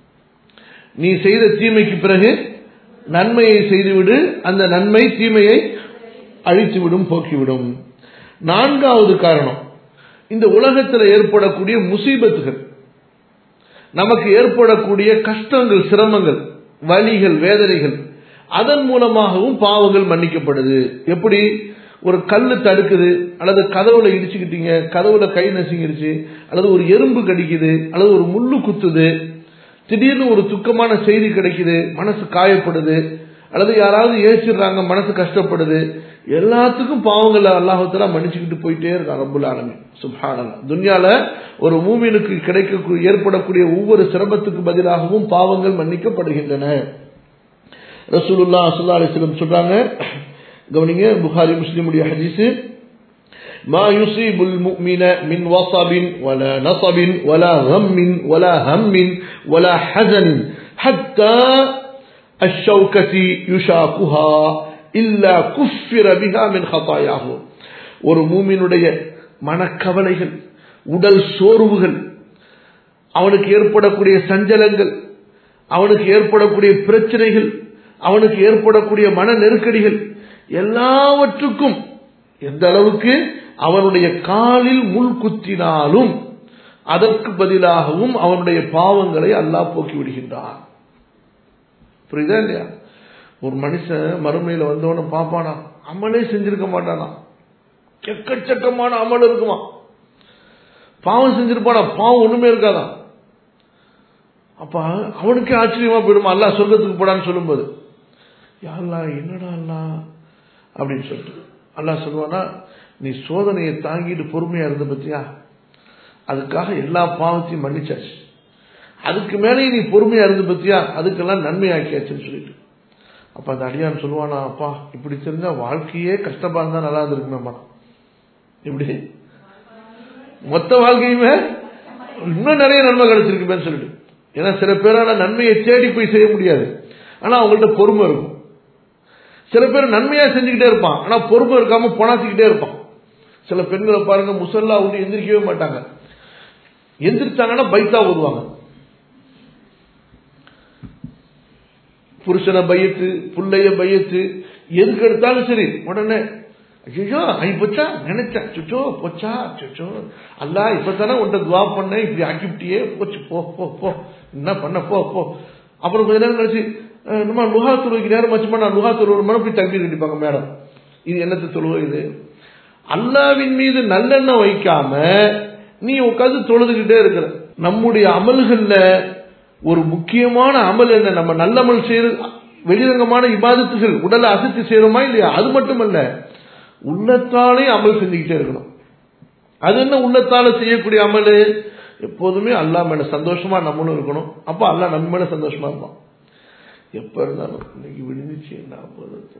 நீ செய்த தீமைக்கு பிறகு நன்மையை செய்துவிடு அந்த நன்மை தீமையை அழித்துவிடும் போக்கிவிடும் நான்காவது காரணம் இந்த உலகத்தில் ஏற்படக்கூடிய முசீபத்துகள் நமக்கு ஏற்படக்கூடிய கஷ்டங்கள் சிரமங்கள் வலிகள் வேதனைகள் அதன் மூலமாகவும் பாவங்கள் மன்னிக்கப்படுது எப்படி ஒரு கல்லு தடுக்குது அல்லது கதவுல இடிச்சுக்கிட்டீங்க கதவுல கை நசுங்கிருச்சு அல்லது ஒரு எறும்பு கடிக்குது அல்லது ஒரு முள்ளு குத்துது திடீர்னு ஒரு துக்கமான செய்தி கிடைக்குது மனசு காயப்படுது அல்லது யாராவது ஏசிடுறாங்க மனசு கஷ்டப்படுது எல்லாத்துக்கும் பாவங்களை அல்லாஹத்துல மன்னிச்சுக்கிட்டு போயிட்டே இருக்கான் ரப்புல் ஆலமீன் சுப்ஹானல்லாஹ் துன்யால ஒரு மூமினுக்கு கிடைக்க ஏற்படக்கூடிய ஒவ்வொரு சிரமத்துக்கு பதிலாகவும் பாவங்கள் மன்னிக்கப்படுகின்றன ரசூலுல்லா ஸல்லல்லாஹு அலைஹி வஸல்லம் சொல்றாங்க கவனிங்க புகாரி முஸ்லிமுடைய ஹதீஸ் ما يصيب المؤمن من وصب ولا نصب ولا غم ولا هم ولا حزن حتى الشوكة يشاقها إلا كفر بها من خطاياه ஒரு மூமினுடைய மனக்கவலைகள் உடல் சோர்வுகள் அவனுக்கு ஏற்படக்கூடிய சஞ்சலங்கள் அவனுக்கு ஏற்படக்கூடிய பிரச்சனைகள் அவனுக்கு ஏற்படக்கூடிய மன நெருக்கடிகள் எல்லாவற்றுக்கும் எந்த அளவுக்கு அவனுடைய காலில் முள் குத்தினாலும் அதற்கு பதிலாகவும் அவனுடைய பாவங்களை அல்லாஹ் போக்கி விடுகின்றான் புரியுதா இல்லையா ஒரு மனுஷன் மறுமையில வந்தவன பாப்பானா அமலே செஞ்சிருக்க மாட்டானா எக்கச்சக்கமான அமல் இருக்குமா பாவம் செஞ்சிருப்பானா பாவம் ஒண்ணுமே இருக்காதான் அப்ப அவனுக்கே ஆச்சரியமா போயிடுமா அல்லா சொர்க்கத்துக்கு போடான்னு சொல்லும்போது யாருலா என்னடா அல்லா அப்படின்னு சொல்லிட்டு அல்லாஹ் சொல்லுவானா நீ சோதனையை தாங்கிட்டு பொறுமையா இருந்த பத்தியா அதுக்காக எல்லா பாவத்தையும் மன்னிச்சாச்சு அதுக்கு மேலே நீ பொறுமையா இருந்து பத்தியா அதுக்கெல்லாம் நன்மை ஆக்கியாச்சுன்னு சொல்லிட்டு அப்ப அந்த அடியான் சொல்லுவானா அப்பா இப்படி தெரிஞ்சா வாழ்க்கையே கஷ்டமா இருந்தா நல்லா இருந்திருக்குமேம்மா இப்படி மொத்த வாழ்க்கையுமே இன்னும் நிறைய நன்மை கிடைச்சிருக்குமேன்னு சொல்லிட்டு ஏன்னா சில பேரால நன்மையை தேடி போய் செய்ய முடியாது ஆனா அவங்கள்ட்ட பொறுமை இருக்கும் சில பேர் நன்மையா செஞ்சுக்கிட்டே இருப்பான் ஆனா பொறுமை இருக்காம பொணாத்திக்கிட்டே இருப்பான் சில பெண்களை பாருங்க முசல்லா விட்டு எந்திரிக்கவே மாட்டாங்க எந்திரிச்சாங்கன்னா பைத்தா ஓதுவாங்க புருஷனை பையத்து புள்ளைய பையத்து எதுக்கு எடுத்தாலும் சரி உடனே ஐயோ ஐ போச்சா நினைச்சேன் சுச்சோ போச்சா சுச்சோ அல்லா இப்பதானே உன்ட்ட துவா பண்ண இப்படி ஆக்கிவிட்டியே போச்சு போ போ போ என்ன பண்ண போ போ அப்புறம் கொஞ்ச நேரம் கழிச்சு அஹ், நம்ம லுஹா தொழுவைக்கு நேரம் வச்சுமா நான் லுஹா தொழுவ மனம் போய் தம்பி கட்டிப்பாங்க மேடம் இது என்னத்தை தொழுவோ இது அல்லாவின் மீது நல்லெண்ணம் வைக்காம நீ உட்காந்து தொழுதுகிட்டே இருக்கிற நம்முடைய அமல்கள்ல ஒரு முக்கியமான அமல் என்ன நம்ம நல்ல அமல் செய்யறது வெளிரங்கமான இபாதத்துகள் உடலை அசைத்து செய்யறோமா இல்லையா அது மட்டுமல்ல உள்ளத்தாலே அமல் செஞ்சுக்கிட்டே இருக்கணும் அது என்ன உள்ளத்தால செய்யக்கூடிய அமல் எப்போதுமே அல்லாஹ் மேல சந்தோஷமா நம்மளும் இருக்கணும் அப்ப அல்லாஹ் நம்ம மேல சந்தோஷமா இருப்பான் எப்ப இருந்தாலும் இன்னைக்கு விழுந்துச்சு என்ன போறது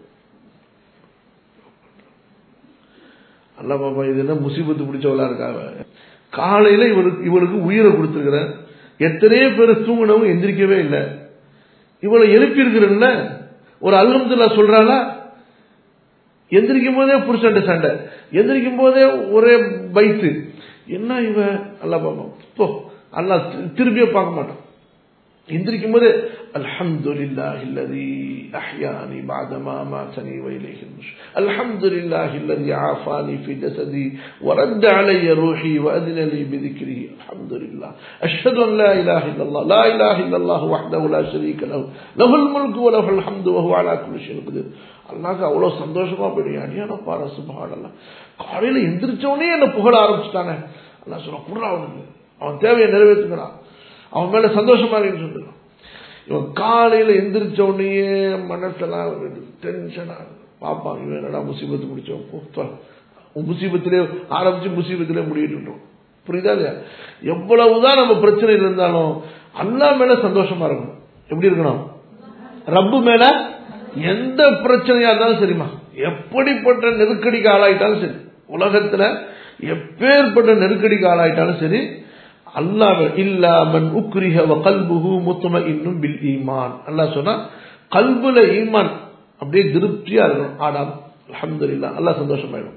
அல்ல பாப்பா இது என்ன முசீபத்து பிடிச்சவளா இருக்காங்க காலையில இவருக்கு இவளுக்கு உயிரை கொடுத்துருக்கிறேன் எத்தனையோ பேர் தூங்கினவங்க எந்திரிக்கவே இல்லை இவளை எழுப்பி இருக்கிறேன்ல ஒரு அல்ஹம்துல்லா சொல்றாளா எந்திரிக்கும் போதே புருஷன்ட்ட சண்டை எந்திரிக்கும் போதே ஒரே பைத்து என்ன இவ அல்ல பாப்பா போ அல்லா திரும்பியே பார்க்க மாட்டான் எந்திரிக்கும் போதே الحمد لله الذي أحياني بعدما ماتني وإليه النشور الحمد لله الذي عافاني في جسدي ورد علي روحي وأذن لي بذكره الحمد لله أشهد أن لا إله إلا الله لا إله إلا الله وحده لا شريك له له الملك وله الحمد وهو على كل شيء قدير அல்லாஹ் அவ்வளோ சந்தோஷமா போயிடுங்க அடியான பாரு சுபஹானல்லா காலையில எந்திரிச்சவனே என்ன புகழ ஆரம்பிச்சுட்டானே அல்லா சொல்ல குடுறா அவனுக்கு அவன் தேவையை நிறைவேற்றுங்கிறான் அவன் மேல சந்தோஷமா இருக்குன்னு சொல்லுறான் இவன் காலையில எந்திரிச்ச உடனேயே மனசெல்லாம் டென்ஷனா பாப்பான் இவன் என்னடா முசீபத்து முடிச்சோம் போ, உன் முசீபத்திலே ஆரம்பிச்சு முசீபத்திலே முடியிட்டு புரியுதா இல்லையா எவ்வளவுதான் நம்ம பிரச்சனையில் இருந்தாலும் அல்லா மேல சந்தோஷமா இருக்கணும் எப்படி இருக்கணும் ரப்பு மேல எந்த பிரச்சனையா இருந்தாலும் சரிம்மா எப்படிப்பட்ட நெருக்கடிக்கு ஆளாயிட்டாலும் சரி உலகத்துல எப்பேற்பட்ட நெருக்கடிக்கு ஆளாயிட்டாலும் சரி அல்லாஹ் இல்லாமன் உக்ரிஹ வ கல்புஹு முத்மஇன்னும் பில் ஈமான் அல்லாஹ் சொன்னா கல்புல ஈமான் அப்படியே திருப்தியா இருக்கணும் ஆடாம் அல்ஹம்துலில்லாஹ் அல்லாஹ் சந்தோஷமாயிடும்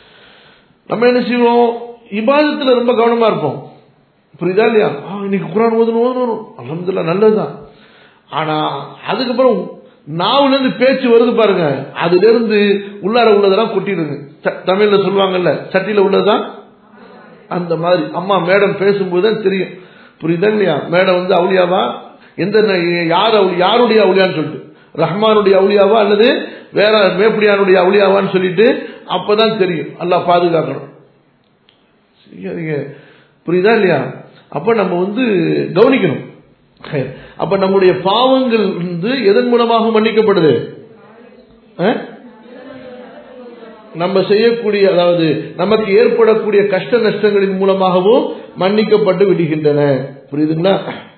நம்ம என்ன செய்வோம் இபாதத்துல ரொம்ப கவனமா இருப்போம் புரியுதா இல்லையா ஆ, இன்னைக்கு குரான் ஓதணும் ஓதணும் அல்ஹம்துலில்லாஹ் நல்லதுதான் ஆனா அதுக்கப்புறம் நாவுல இருந்து பேச்சு வருது பாருங்க அதுல இருந்து உள்ளார உள்ளதெல்லாம் கொட்டிடுங்க த- தமிழ்ல சொல்லுவாங்கல்ல சட்டியில உள்ளதுதான் அந்த மாதிரி அம்மா மேடம் பேசும்போது தான் தெரியும் புரியுதா இல்லையா மேடம் வந்து அவுளியாவா எந்த ந- யார் அவுளி யாருடைய அவுளியான்னு சொல்லிட்டு ரஹ்மானுடைய அவுளியாவா அல்லது வேற மேப்படியானுடைய அவுளியாவான்னு சொல்லிட்டு அப்பதான் தெரியும் அல்லாஹ் பாதுகாக்கணும் சரிங்க புரியுதா இல்லையா அப்ப நம்ம வந்து கவனிக்கணும் அப்ப நம்முடைய பாவங்கள் வந்து எதன் மூலமாக மன்னிக்கப்படுது அஹ்? நம்ம செய்யக்கூடிய அதாவது நமக்கு ஏற்படக்கூடிய கஷ்ட நஷ்டங்களின் மூலமாகவும் மன்னிக்கப்பட்டு விடுகின்றன புரியுதுங்களா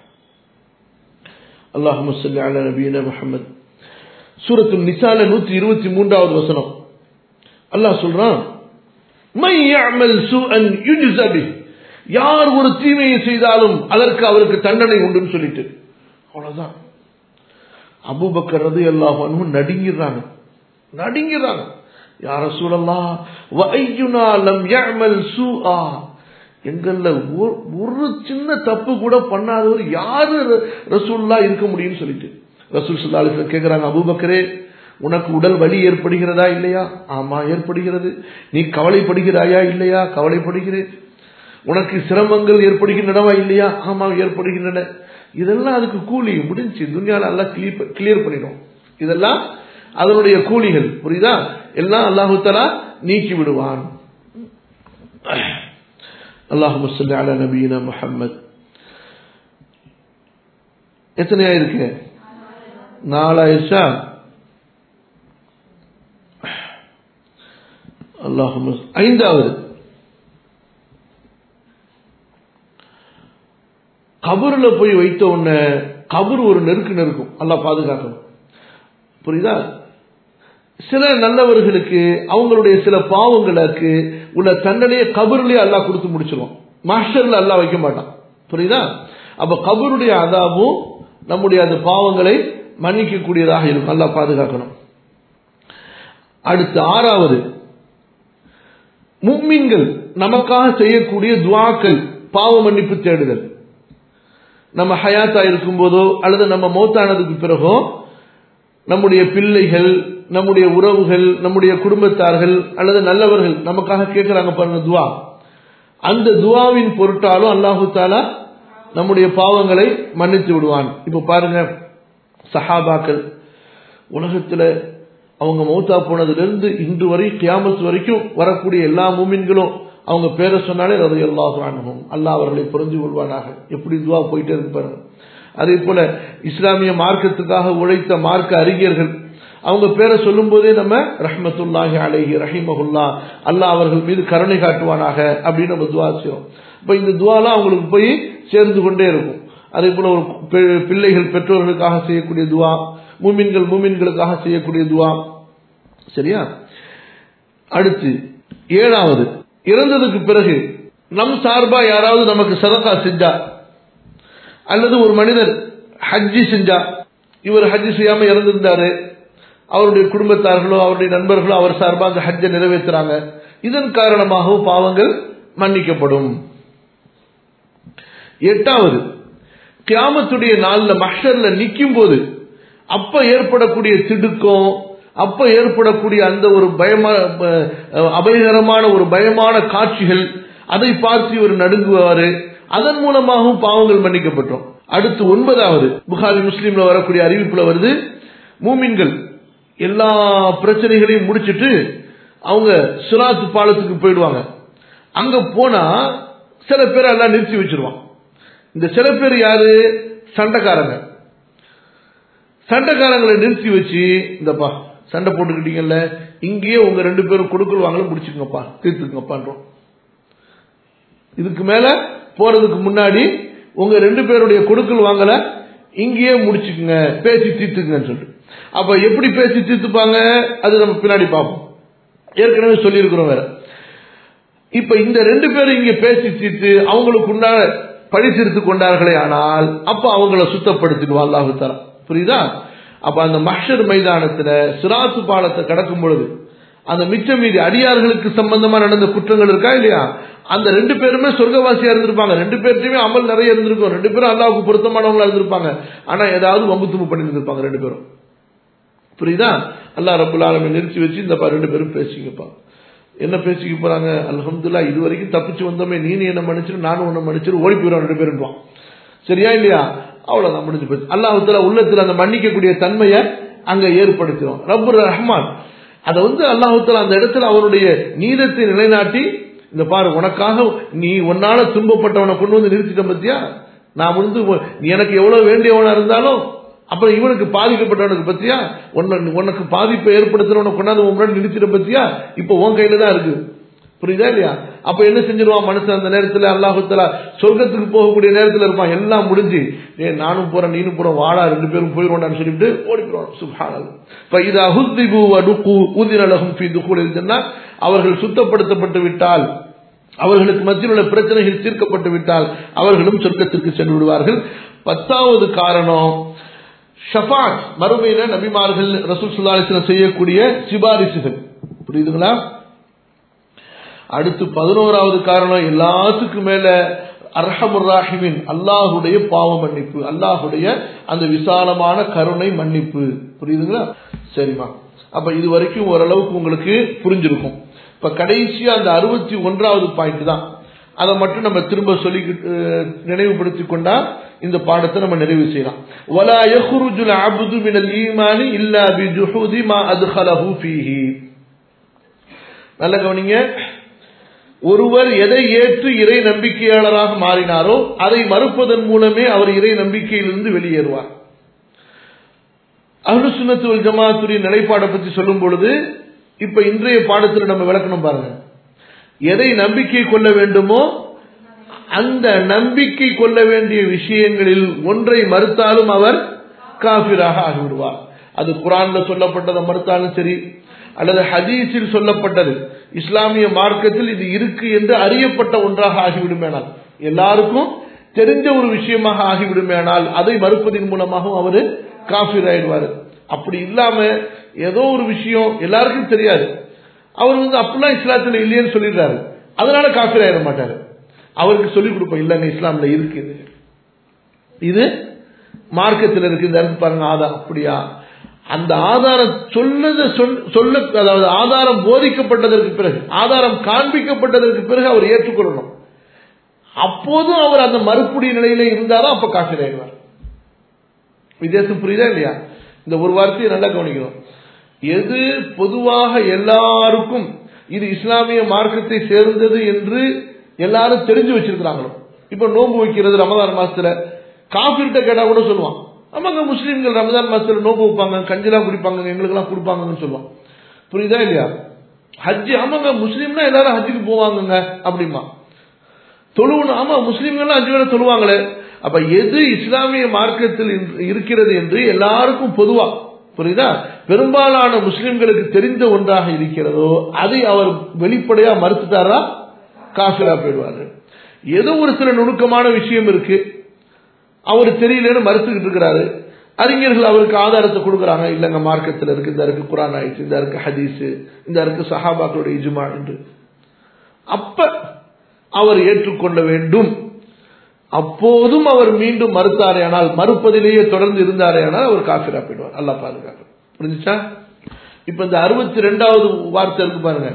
அல்லாஹு சொல்லி அல நபீன முஹம்மது சூரத்து நிசால நூத்தி இருபத்தி மூன்றாவது வசனம் அல்லாஹ் சொல்றான் "மை யஅமல் சூஅன் யுஜ்ஸ பிஹ்." யார் ஒரு தீமையை செய்தாலும் அதற்கு அவருக்கு தண்டனை உண்டுன்னு சொல்லிட்டு அவ்வளவுதான் அபூபக்கர் ரதி அல்லாஹ் நடுங்கிறாங்க நடுங்கிறாங்க யார சூழல்லாம் வஐயுனா லம் யஅமல் சூஆ எங்கள்ல ஒரு- ஒரு சின்ன தப்பு கூட பண்ணாதவர் யாரு ர- ரசூல்லா இருக்க முடியும்னு சொல்லிட்டு ரசூல் ஸல்லல்லாஹு அலைஹி வஸல்லம் கேக்குறாங்க அபூபக்கரே உனக்கு உடல் வலி ஏற்படுகிறதா இல்லையா ஆமா ஏற்படுகிறது நீ கவலைப்படுகிறாயா இல்லையா கவலைப்படுகிறேன் உனக்கு சிரமங்கள் ஏற்படுகின்றனவா இல்லையா ஆமா ஏற்படுகின்றன இதெல்லாம் அதுக்கு கூலி முடிஞ்சு துன்யால எல்லாம் கிளியர் பண்ணிடும் இதெல்லாம் அதனுடைய கூலிகள் புரியுதா எல்லாம் அல்லாஹு தஆலா நீக்கி விடுவான் அல்லாஹு சொல்லி அல நபீன முஹம்மத் எத்தனையா இருக்கு நாலாயிரச்சா அல்லாஹு ஐந்தாவது கபருல போய் வைத்த உடனே கபர் ஒரு நெருக்கு நெருக்கும் அல்லாஹ் பாதுகாக்கணும் புரியுதா சில நல்லவர்களுக்கு அவங்களுடைய சில பாவங்களுக்கு உள்ள தண்டனையை கபர்லயே அல்லாஹ் கொடுத்து முடிச்சிருவான் மாஸ்டர்ல அல்லாஹ் வைக்க மாட்டான் புரியுதா அப்ப கபருடைய அதாபும் நம்முடைய அந்த பாவங்களை மன்னிக்கக்கூடியதாக இருக்கும் நல்லா பாதுகாக்கணும் அடுத்து ஆறாவது மும்மின்கள் நமக்காக செய்யக்கூடிய துவாக்கள் பாவ மன்னிப்பு தேடுதல் நம்ம ஹயாத்தா இருக்கும் போதோ அல்லது நம்ம மௌத்தானதுக்கு பிறகோ நம்முடைய பிள்ளைகள் நம்முடைய உறவுகள் நம்முடைய குடும்பத்தார்கள் அல்லது நல்லவர்கள் நமக்காக கேட்கிறாங்க பாருங்க துவா அந்த துவாவின் பொருட்டாலும் அல்லாஹு தாலா நம்முடைய பாவங்களை மன்னித்து விடுவான் இப்ப பாருங்க சஹாபாக்கள் உலகத்துல அவங்க மௌத்தா போனதிலிருந்து இன்று வரை கியாமத் வரைக்கும் வரக்கூடிய எல்லா மூமின்களும் அவங்க பேரை சொன்னாலே ரதை அல்லாஹும் அல்லாஹ் அவர்களை புரிஞ்சு கொள்வானாக எப்படி துவா போயிட்டே இருக்கு பாருங்க அதே போல இஸ்லாமிய மார்க்கத்துக்காக உழைத்த மார்க்க அறிஞர்கள் அவங்க பேரை சொல்லும் போதே நம்ம ரஹ்மத்துல்லாஹி அலைஹி ரஹிமஹுல்லா அல்லாஹ் அவர்கள் மீது கருணை காட்டுவானாக அப்படின்னு நம்ம துவா செய்வோம் இப்ப இந்த துவாலாம் அவங்களுக்கு போய் சேர்ந்து கொண்டே இருக்கும் அதே போல ஒரு பிள்ளைகள் பெற்றோர்களுக்காக செய்யக்கூடிய துவா மூமின்கள் மூமின்களுக்காக செய்யக்கூடிய துவா சரியா அடுத்து ஏழாவது இறந்ததுக்கு பிறகு நம் சார்பா யாராவது நமக்கு சதக்கா செஞ்சா அல்லது ஒரு மனிதர் ஹஜ்ஜி செஞ்சா இவர் ஹஜ்ஜி செய்யாம இறந்திருந்தாரு அவருடைய குடும்பத்தார்களோ அவருடைய நண்பர்களோ அவர் சார்பா அந்த ஹஜ்ஜை நிறைவேற்றுறாங்க இதன் காரணமாகவும் பாவங்கள் மன்னிக்கப்படும் எட்டாவது கியாமத்துடைய நாள்ல மஷர்ல நிற்கும் போது அப்ப ஏற்படக்கூடிய திடுக்கம் அப்ப ஏற்படக்கூடிய அந்த ஒரு பயமா அபயகரமான ஒரு பயமான காட்சிகள் அதை பார்த்து இவர் நடுங்குவாரு அதன் மூலமாகவும் பாவங்கள் மன்னிக்கப்பட்டோம் அடுத்து ஒன்பதாவது புகாரி முஸ்லீம்ல வரக்கூடிய அறிவிப்புல வருது மூமின்கள் எல்லா பிரச்சனைகளையும் முடிச்சிட்டு அவங்க சுராத்து பாலத்துக்கு போயிடுவாங்க அங்க போனா சில பேர் எல்லாம் நிறுத்தி வச்சிருவான் இந்த சில பேர் யாரு சண்டைக்காரங்க சண்டைக்காரங்களை நிறுத்தி வச்சு இந்தப்பா சண்டை போட்டுக்கிட்டீங்கல்ல இங்கேயே உங்க ரெண்டு பேரும் கொடுக்கல் வாங்கல முடிச்சுக்கங்கப்பா தீர்த்துக்கங்கப்பான்றோம் இதுக்கு மேல போறதுக்கு முன்னாடி உங்க ரெண்டு பேருடைய கொடுக்கல் வாங்கல இங்கேயே முடிச்சுக்குங்க பேசி தீர்த்துக்குங்கன்னு சொல்லிட்டு அப்ப எப்படி பேசி தீர்த்துப்பாங்க அது நம்ம பின்னாடி பார்ப்போம் ஏற்கனவே சொல்லியிருக்கிறோம் வேற இப்ப இந்த ரெண்டு பேரும் இங்க பேசி தீர்த்து அவங்களுக்கு உண்டான பழி தீர்த்து கொண்டார்களே ஆனால் அப்ப அவங்கள சுத்தப்படுத்திடுவா அல்லாஹு தரா புரியுதா அப்ப அந்த மஷர் மைதானத்துல சிராசு பாலத்தை கடக்கும் பொழுது அந்த மிச்ச மீதி அடியார்களுக்கு சம்பந்தமா நடந்த குற்றங்கள் இருக்கா இல்லையா அந்த ரெண்டு பேருமே சொர்க்கவாசியா இருந்திருப்பாங்க ரெண்டு பேர்ட்டையுமே அமல் நிறைய இருந்திருக்கும் ரெண்டு பேரும் அல்லாவுக்கு பொருத்தமானவங்களா இருந்திருப்பாங்க ஆனா ஏதாவது வம்பு தும்பு பண்ணி இருந்திருப்பாங்க ரெண்டு பேரும் புரியுதா அல்லா ரபுல் ஆலமி நிறுத்தி வச்சு இந்த ரெண்டு பேரும் பேசிக்கப்பா என்ன பேசிக்க போறாங்க அல்ஹம்துல்லா இது வரைக்கும் தப்பிச்சு வந்தோமே நீ என்ன மன்னிச்சிரு நானும் ஒன்னு மன்னிச்சிரு ஓடி போயிடும் ரெண்டு பேரும் சரியா இல்லையா அவ்வளவுதான் முடிஞ்சு போச்சு அல்லாஹத்துல உள்ளத்துல அந்த மன்னிக்கக்கூடிய தன்மையை அங்க ஏற்படுத்திடும் ரப்பர் ரஹ்மான் அதை வந்து அல்லாஹத்துல அந்த இடத்துல அவருடைய நீதத்தை நிலைநாட்டி இந்த பாரு உனக்காக நீ உன்னால துன்பப்பட்டவனை கொண்டு வந்து நிறுத்திட்ட பத்தியா நான் வந்து நீ எனக்கு எவ்வளவு வேண்டியவனா இருந்தாலும் அப்புறம் இவனுக்கு பாதிக்கப்பட்டவனுக்கு பத்தியா உனக்கு பாதிப்பை ஏற்படுத்துறவனை கொண்டாந்து முன்னாடி நிறுத்திட்ட பத்தியா இப்ப உன் கையில தான் இருக்கு புரியுதா இல்லையா அப்ப என்ன செஞ்சிருவான் மனுஷன் அந்த நேரத்துல அல்லாஹுத்தலா சொர்க்கத்துக்கு போகக்கூடிய நேரத்துல இருப்பான் எல்லாம் முடிஞ்சு ஏ நானும் போறேன் நீனும் போறோம் வாடா ரெண்டு பேரும் போயிடுவோம்னு சொல்லிட்டு ஓடிடுவான் சுபானல் இதா ஹுத்திபு அடுக்கு ஊதினலகும் ஃபி துகுலில் சொன்னா அவர்கள் சுத்தப்படுத்தப்பட்டு விட்டால் அவர்களுக்கு மத்தியில் உள்ள பிரச்சனைகள் தீர்க்கப்பட்டு விட்டால் அவர்களும் சொர்க்கத்திற்கு சென்று விடுவார்கள் பத்தாவது காரணம் ஷஃபாத் மறுமையில நபிமார்கள் ரசூல் சுல்லாலிஸ்லம் செய்யக்கூடிய சிபாரிசுகள் புரியுதுங்களா அடுத்து பதினோராவது காரணம் எல்லாத்துக்கும் மேல அர்ஹமுராஹிமின் அல்லாஹுடைய பாவ மன்னிப்பு அல்லாஹுடைய அந்த விசாலமான கருணை மன்னிப்பு புரியுதுங்களா சரிம்மா அப்ப இது வரைக்கும் ஓரளவுக்கு உங்களுக்கு புரிஞ்சிருக்கும் இப்ப கடைசியா அந்த அறுபத்தி ஒன்றாவது பாயிண்ட் தான் அதை மட்டும் நம்ம திரும்ப சொல்லி நினைவுபடுத்திக் கொண்டா இந்த பாடத்தை நம்ம நிறைவு செய்யலாம் வலா யஹ்ருஜுல் அப்து மினல் ஈமானி இல்லா பி ஜுஹூதி மா அத்கலஹு ஃபீஹி நல்ல கவனிங்க ஒருவர் எதை ஏற்று இறை நம்பிக்கையாளராக மாறினாரோ அதை மறுப்பதன் மூலமே அவர் இறை நம்பிக்கையிலிருந்து வெளியேறுவார் அஹ்லு சுன்னத்துவல் ஜமாத்துடைய நிலைப்பாடை பற்றி சொல்லும் பொழுது இப்ப இன்றைய பாடத்தில் நம்ம விளக்கணும் பாருங்க எதை நம்பிக்கை கொள்ள வேண்டுமோ அந்த நம்பிக்கை கொள்ள வேண்டிய விஷயங்களில் ஒன்றை மறுத்தாலும் அவர் காபிராக ஆகிவிடுவார் அது குரான்ல சொல்லப்பட்டதை மறுத்தாலும் சரி அல்லது ஹதீஸில் சொல்லப்பட்டது இஸ்லாமிய மார்க்கத்தில் இது இருக்கு என்று அறியப்பட்ட ஒன்றாக ஆகிவிடும் எல்லாருக்கும் தெரிஞ்ச ஒரு விஷயமாக ஆகிவிடுமேனால் அதை மறுப்பதன் மூலமாகவும் அவரு காஃபிர் ஆயிடுவாரு அப்படி இல்லாம ஏதோ ஒரு விஷயம் எல்லாருக்கும் தெரியாது அவர் வந்து அப்படிலாம் இஸ்லாத்துல இல்லையேன்னு சொல்லிடுறாரு அதனால காஃபிர் ஆயிட மாட்டாரு அவருக்கு சொல்லிக் கொடுப்போம் இல்லைங்க இஸ்லாம்ல இருக்குது இது மார்க்கத்தில் இருக்கு இந்த இடத்து பாருங்க ஆதாரம் அப்படியா அந்த ஆதாரம் சொல்லத சொல்ல அதாவது ஆதாரம் போதிக்கப்பட்டதற்கு பிறகு ஆதாரம் காண்பிக்கப்பட்டதற்கு பிறகு அவர் ஏற்றுக்கொள்ளணும் அப்போதும் அவர் அந்த மறுப்புடைய நிலையில இருந்தாலும் அப்ப காசு ஆயிடுவார் வித்தியாசம் புரியுதா இல்லையா இந்த ஒரு வார்த்தையை நல்லா கவனிக்கணும் எது பொதுவாக எல்லாருக்கும் இது இஸ்லாமிய மார்க்கத்தை சேர்ந்தது என்று எல்லாரும் தெரிஞ்சு வச்சிருக்கிறாங்களோ இப்ப நோன்பு வைக்கிறது ரமதான் மாசத்துல காஃபிர்கிட்ட கேட்டா கூட சொல்லுவான் ஆமாங்க முஸ்லீம்கள் ரமதான் மாசத்துல நோன்பு வைப்பாங்க கஞ்செல்லாம் குடிப்பாங்க எங்களுக்கு எல்லாம் கொடுப்பாங்கன்னு சொல்லுவான் புரியுதா இல்லையா ஹஜ்ஜி ஆமாங்க முஸ்லீம்னா எல்லாரும் ஹஜ்ஜுக்கு போவாங்கங்க அப்படிமா தொழுவணும் ஆமா முஸ்லீம்கள் அஞ்சு பேரை தொழுவாங்களே அப்ப எது இஸ்லாமிய மார்க்கத்தில் இருக்கிறது என்று எல்லாருக்கும் பொதுவா புரியுதா பெரும்பாலான முஸ்லிம்களுக்கு தெரிந்த ஒன்றாக இருக்கிறதோ அதை அவர் வெளிப்படையா மறுத்துட்டாரா காஃபிரா போயிடுவாரு ஏதோ ஒரு சில நுணுக்கமான விஷயம் இருக்கு அவர் தெரியலன்னு மறுத்துக்கிட்டு இருக்கிறாரு அறிஞர்கள் அவருக்கு ஆதாரத்தை கொடுக்குறாங்க இல்லைங்க மார்க்கத்தில் இருக்கு இந்த இருக்கு குரான் ஆயிடுச்சு இந்த இருக்கு ஹதீஸ் இந்த இருக்கு சஹாபாக்களுடைய இஜுமா என்று அப்ப அவர் ஏற்றுக்கொள்ள வேண்டும் அப்போதும் அவர் மீண்டும் மறுத்தாரே ஆனால் மறுப்பதிலேயே தொடர்ந்து இருந்தாரே ஆனால் அவர் காஃபிரா போயிடுவார் அல்லா பாதுகாக்க புரிஞ்சுச்சா இப்ப இந்த அறுபத்தி ரெண்டாவது வார்த்தை இருக்கு பாருங்க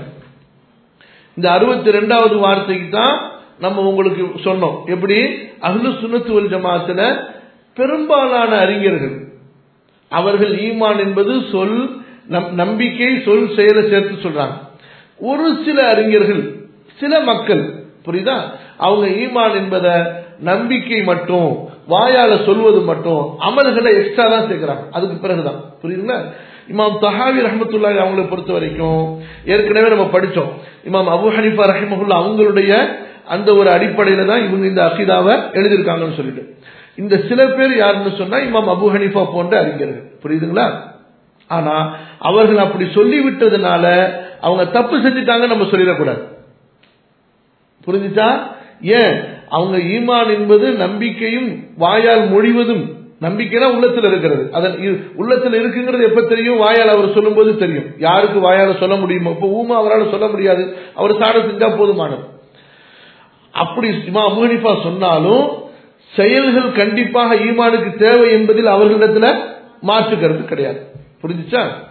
இந்த அறுபத்தி ரெண்டாவது வார்த்தைக்கு தான் நம்ம உங்களுக்கு சொன்னோம் எப்படி அஹ்லு சுனத்துவல் ஜமாத்துல பெரும்பாலான அறிஞர்கள் அவர்கள் ஈமான் என்பது சொல் நம்பிக்கை சொல் செயலை சேர்த்து சொல்றாங்க ஒரு சில அறிஞர்கள் சில மக்கள் புரியுதா அவங்க ஈமான் என்பதை நம்பிக்கை மட்டும் வாயால சொல்வது மட்டும் அமல்களை எக்ஸ்ட்ரா தான் சேர்க்கிறாங்க அதுக்கு பிறகுதான் புரியுதுங்களா இமாம் தஹாவி ரஹமத்துல்லா அவங்களை பொறுத்த வரைக்கும் ஏற்கனவே நம்ம படிச்சோம் இமாம் அபு ஹனிஃபா ரஹிமஹுல்லா அவங்களுடைய அந்த ஒரு அடிப்படையில தான் இவங்க இந்த அகிதாவை எழுதியிருக்காங்கன்னு சொல்லிட்டு இந்த சில பேர் யாருன்னு சொன்னா இமாம் அபு ஹனிஃபா போன்ற அறிஞர்கள் புரியுதுங்களா ஆனா அவர்கள் அப்படி சொல்லிவிட்டதுனால அவங்க தப்பு செஞ்சுட்டாங்க நம்ம சொல்லிடக்கூடாது புரிஞ்சுச்சா ஏன் அவங்க ஈமான் என்பது நம்பிக்கையும் வாயால் மொழிவதும் நம்பிக்கைனா உள்ளத்துல இருக்கிறது அதன் உள்ளத்துல இருக்குங்கிறது எப்ப தெரியும் வாயால் அவர் சொல்லும் போது தெரியும் யாருக்கு வாயால சொல்ல முடியுமோ இப்ப ஊமா அவரால் சொல்ல முடியாது அவர் சாட செஞ்சா போதுமானது அப்படி இமா அபுஹனிஃபா சொன்னாலும் செயல்கள் கண்டிப்பாக ஈமானுக்கு தேவை என்பதில் அவர்களிடத்துல மாற்று கருத்து கிடையாது புரிஞ்சுச்சா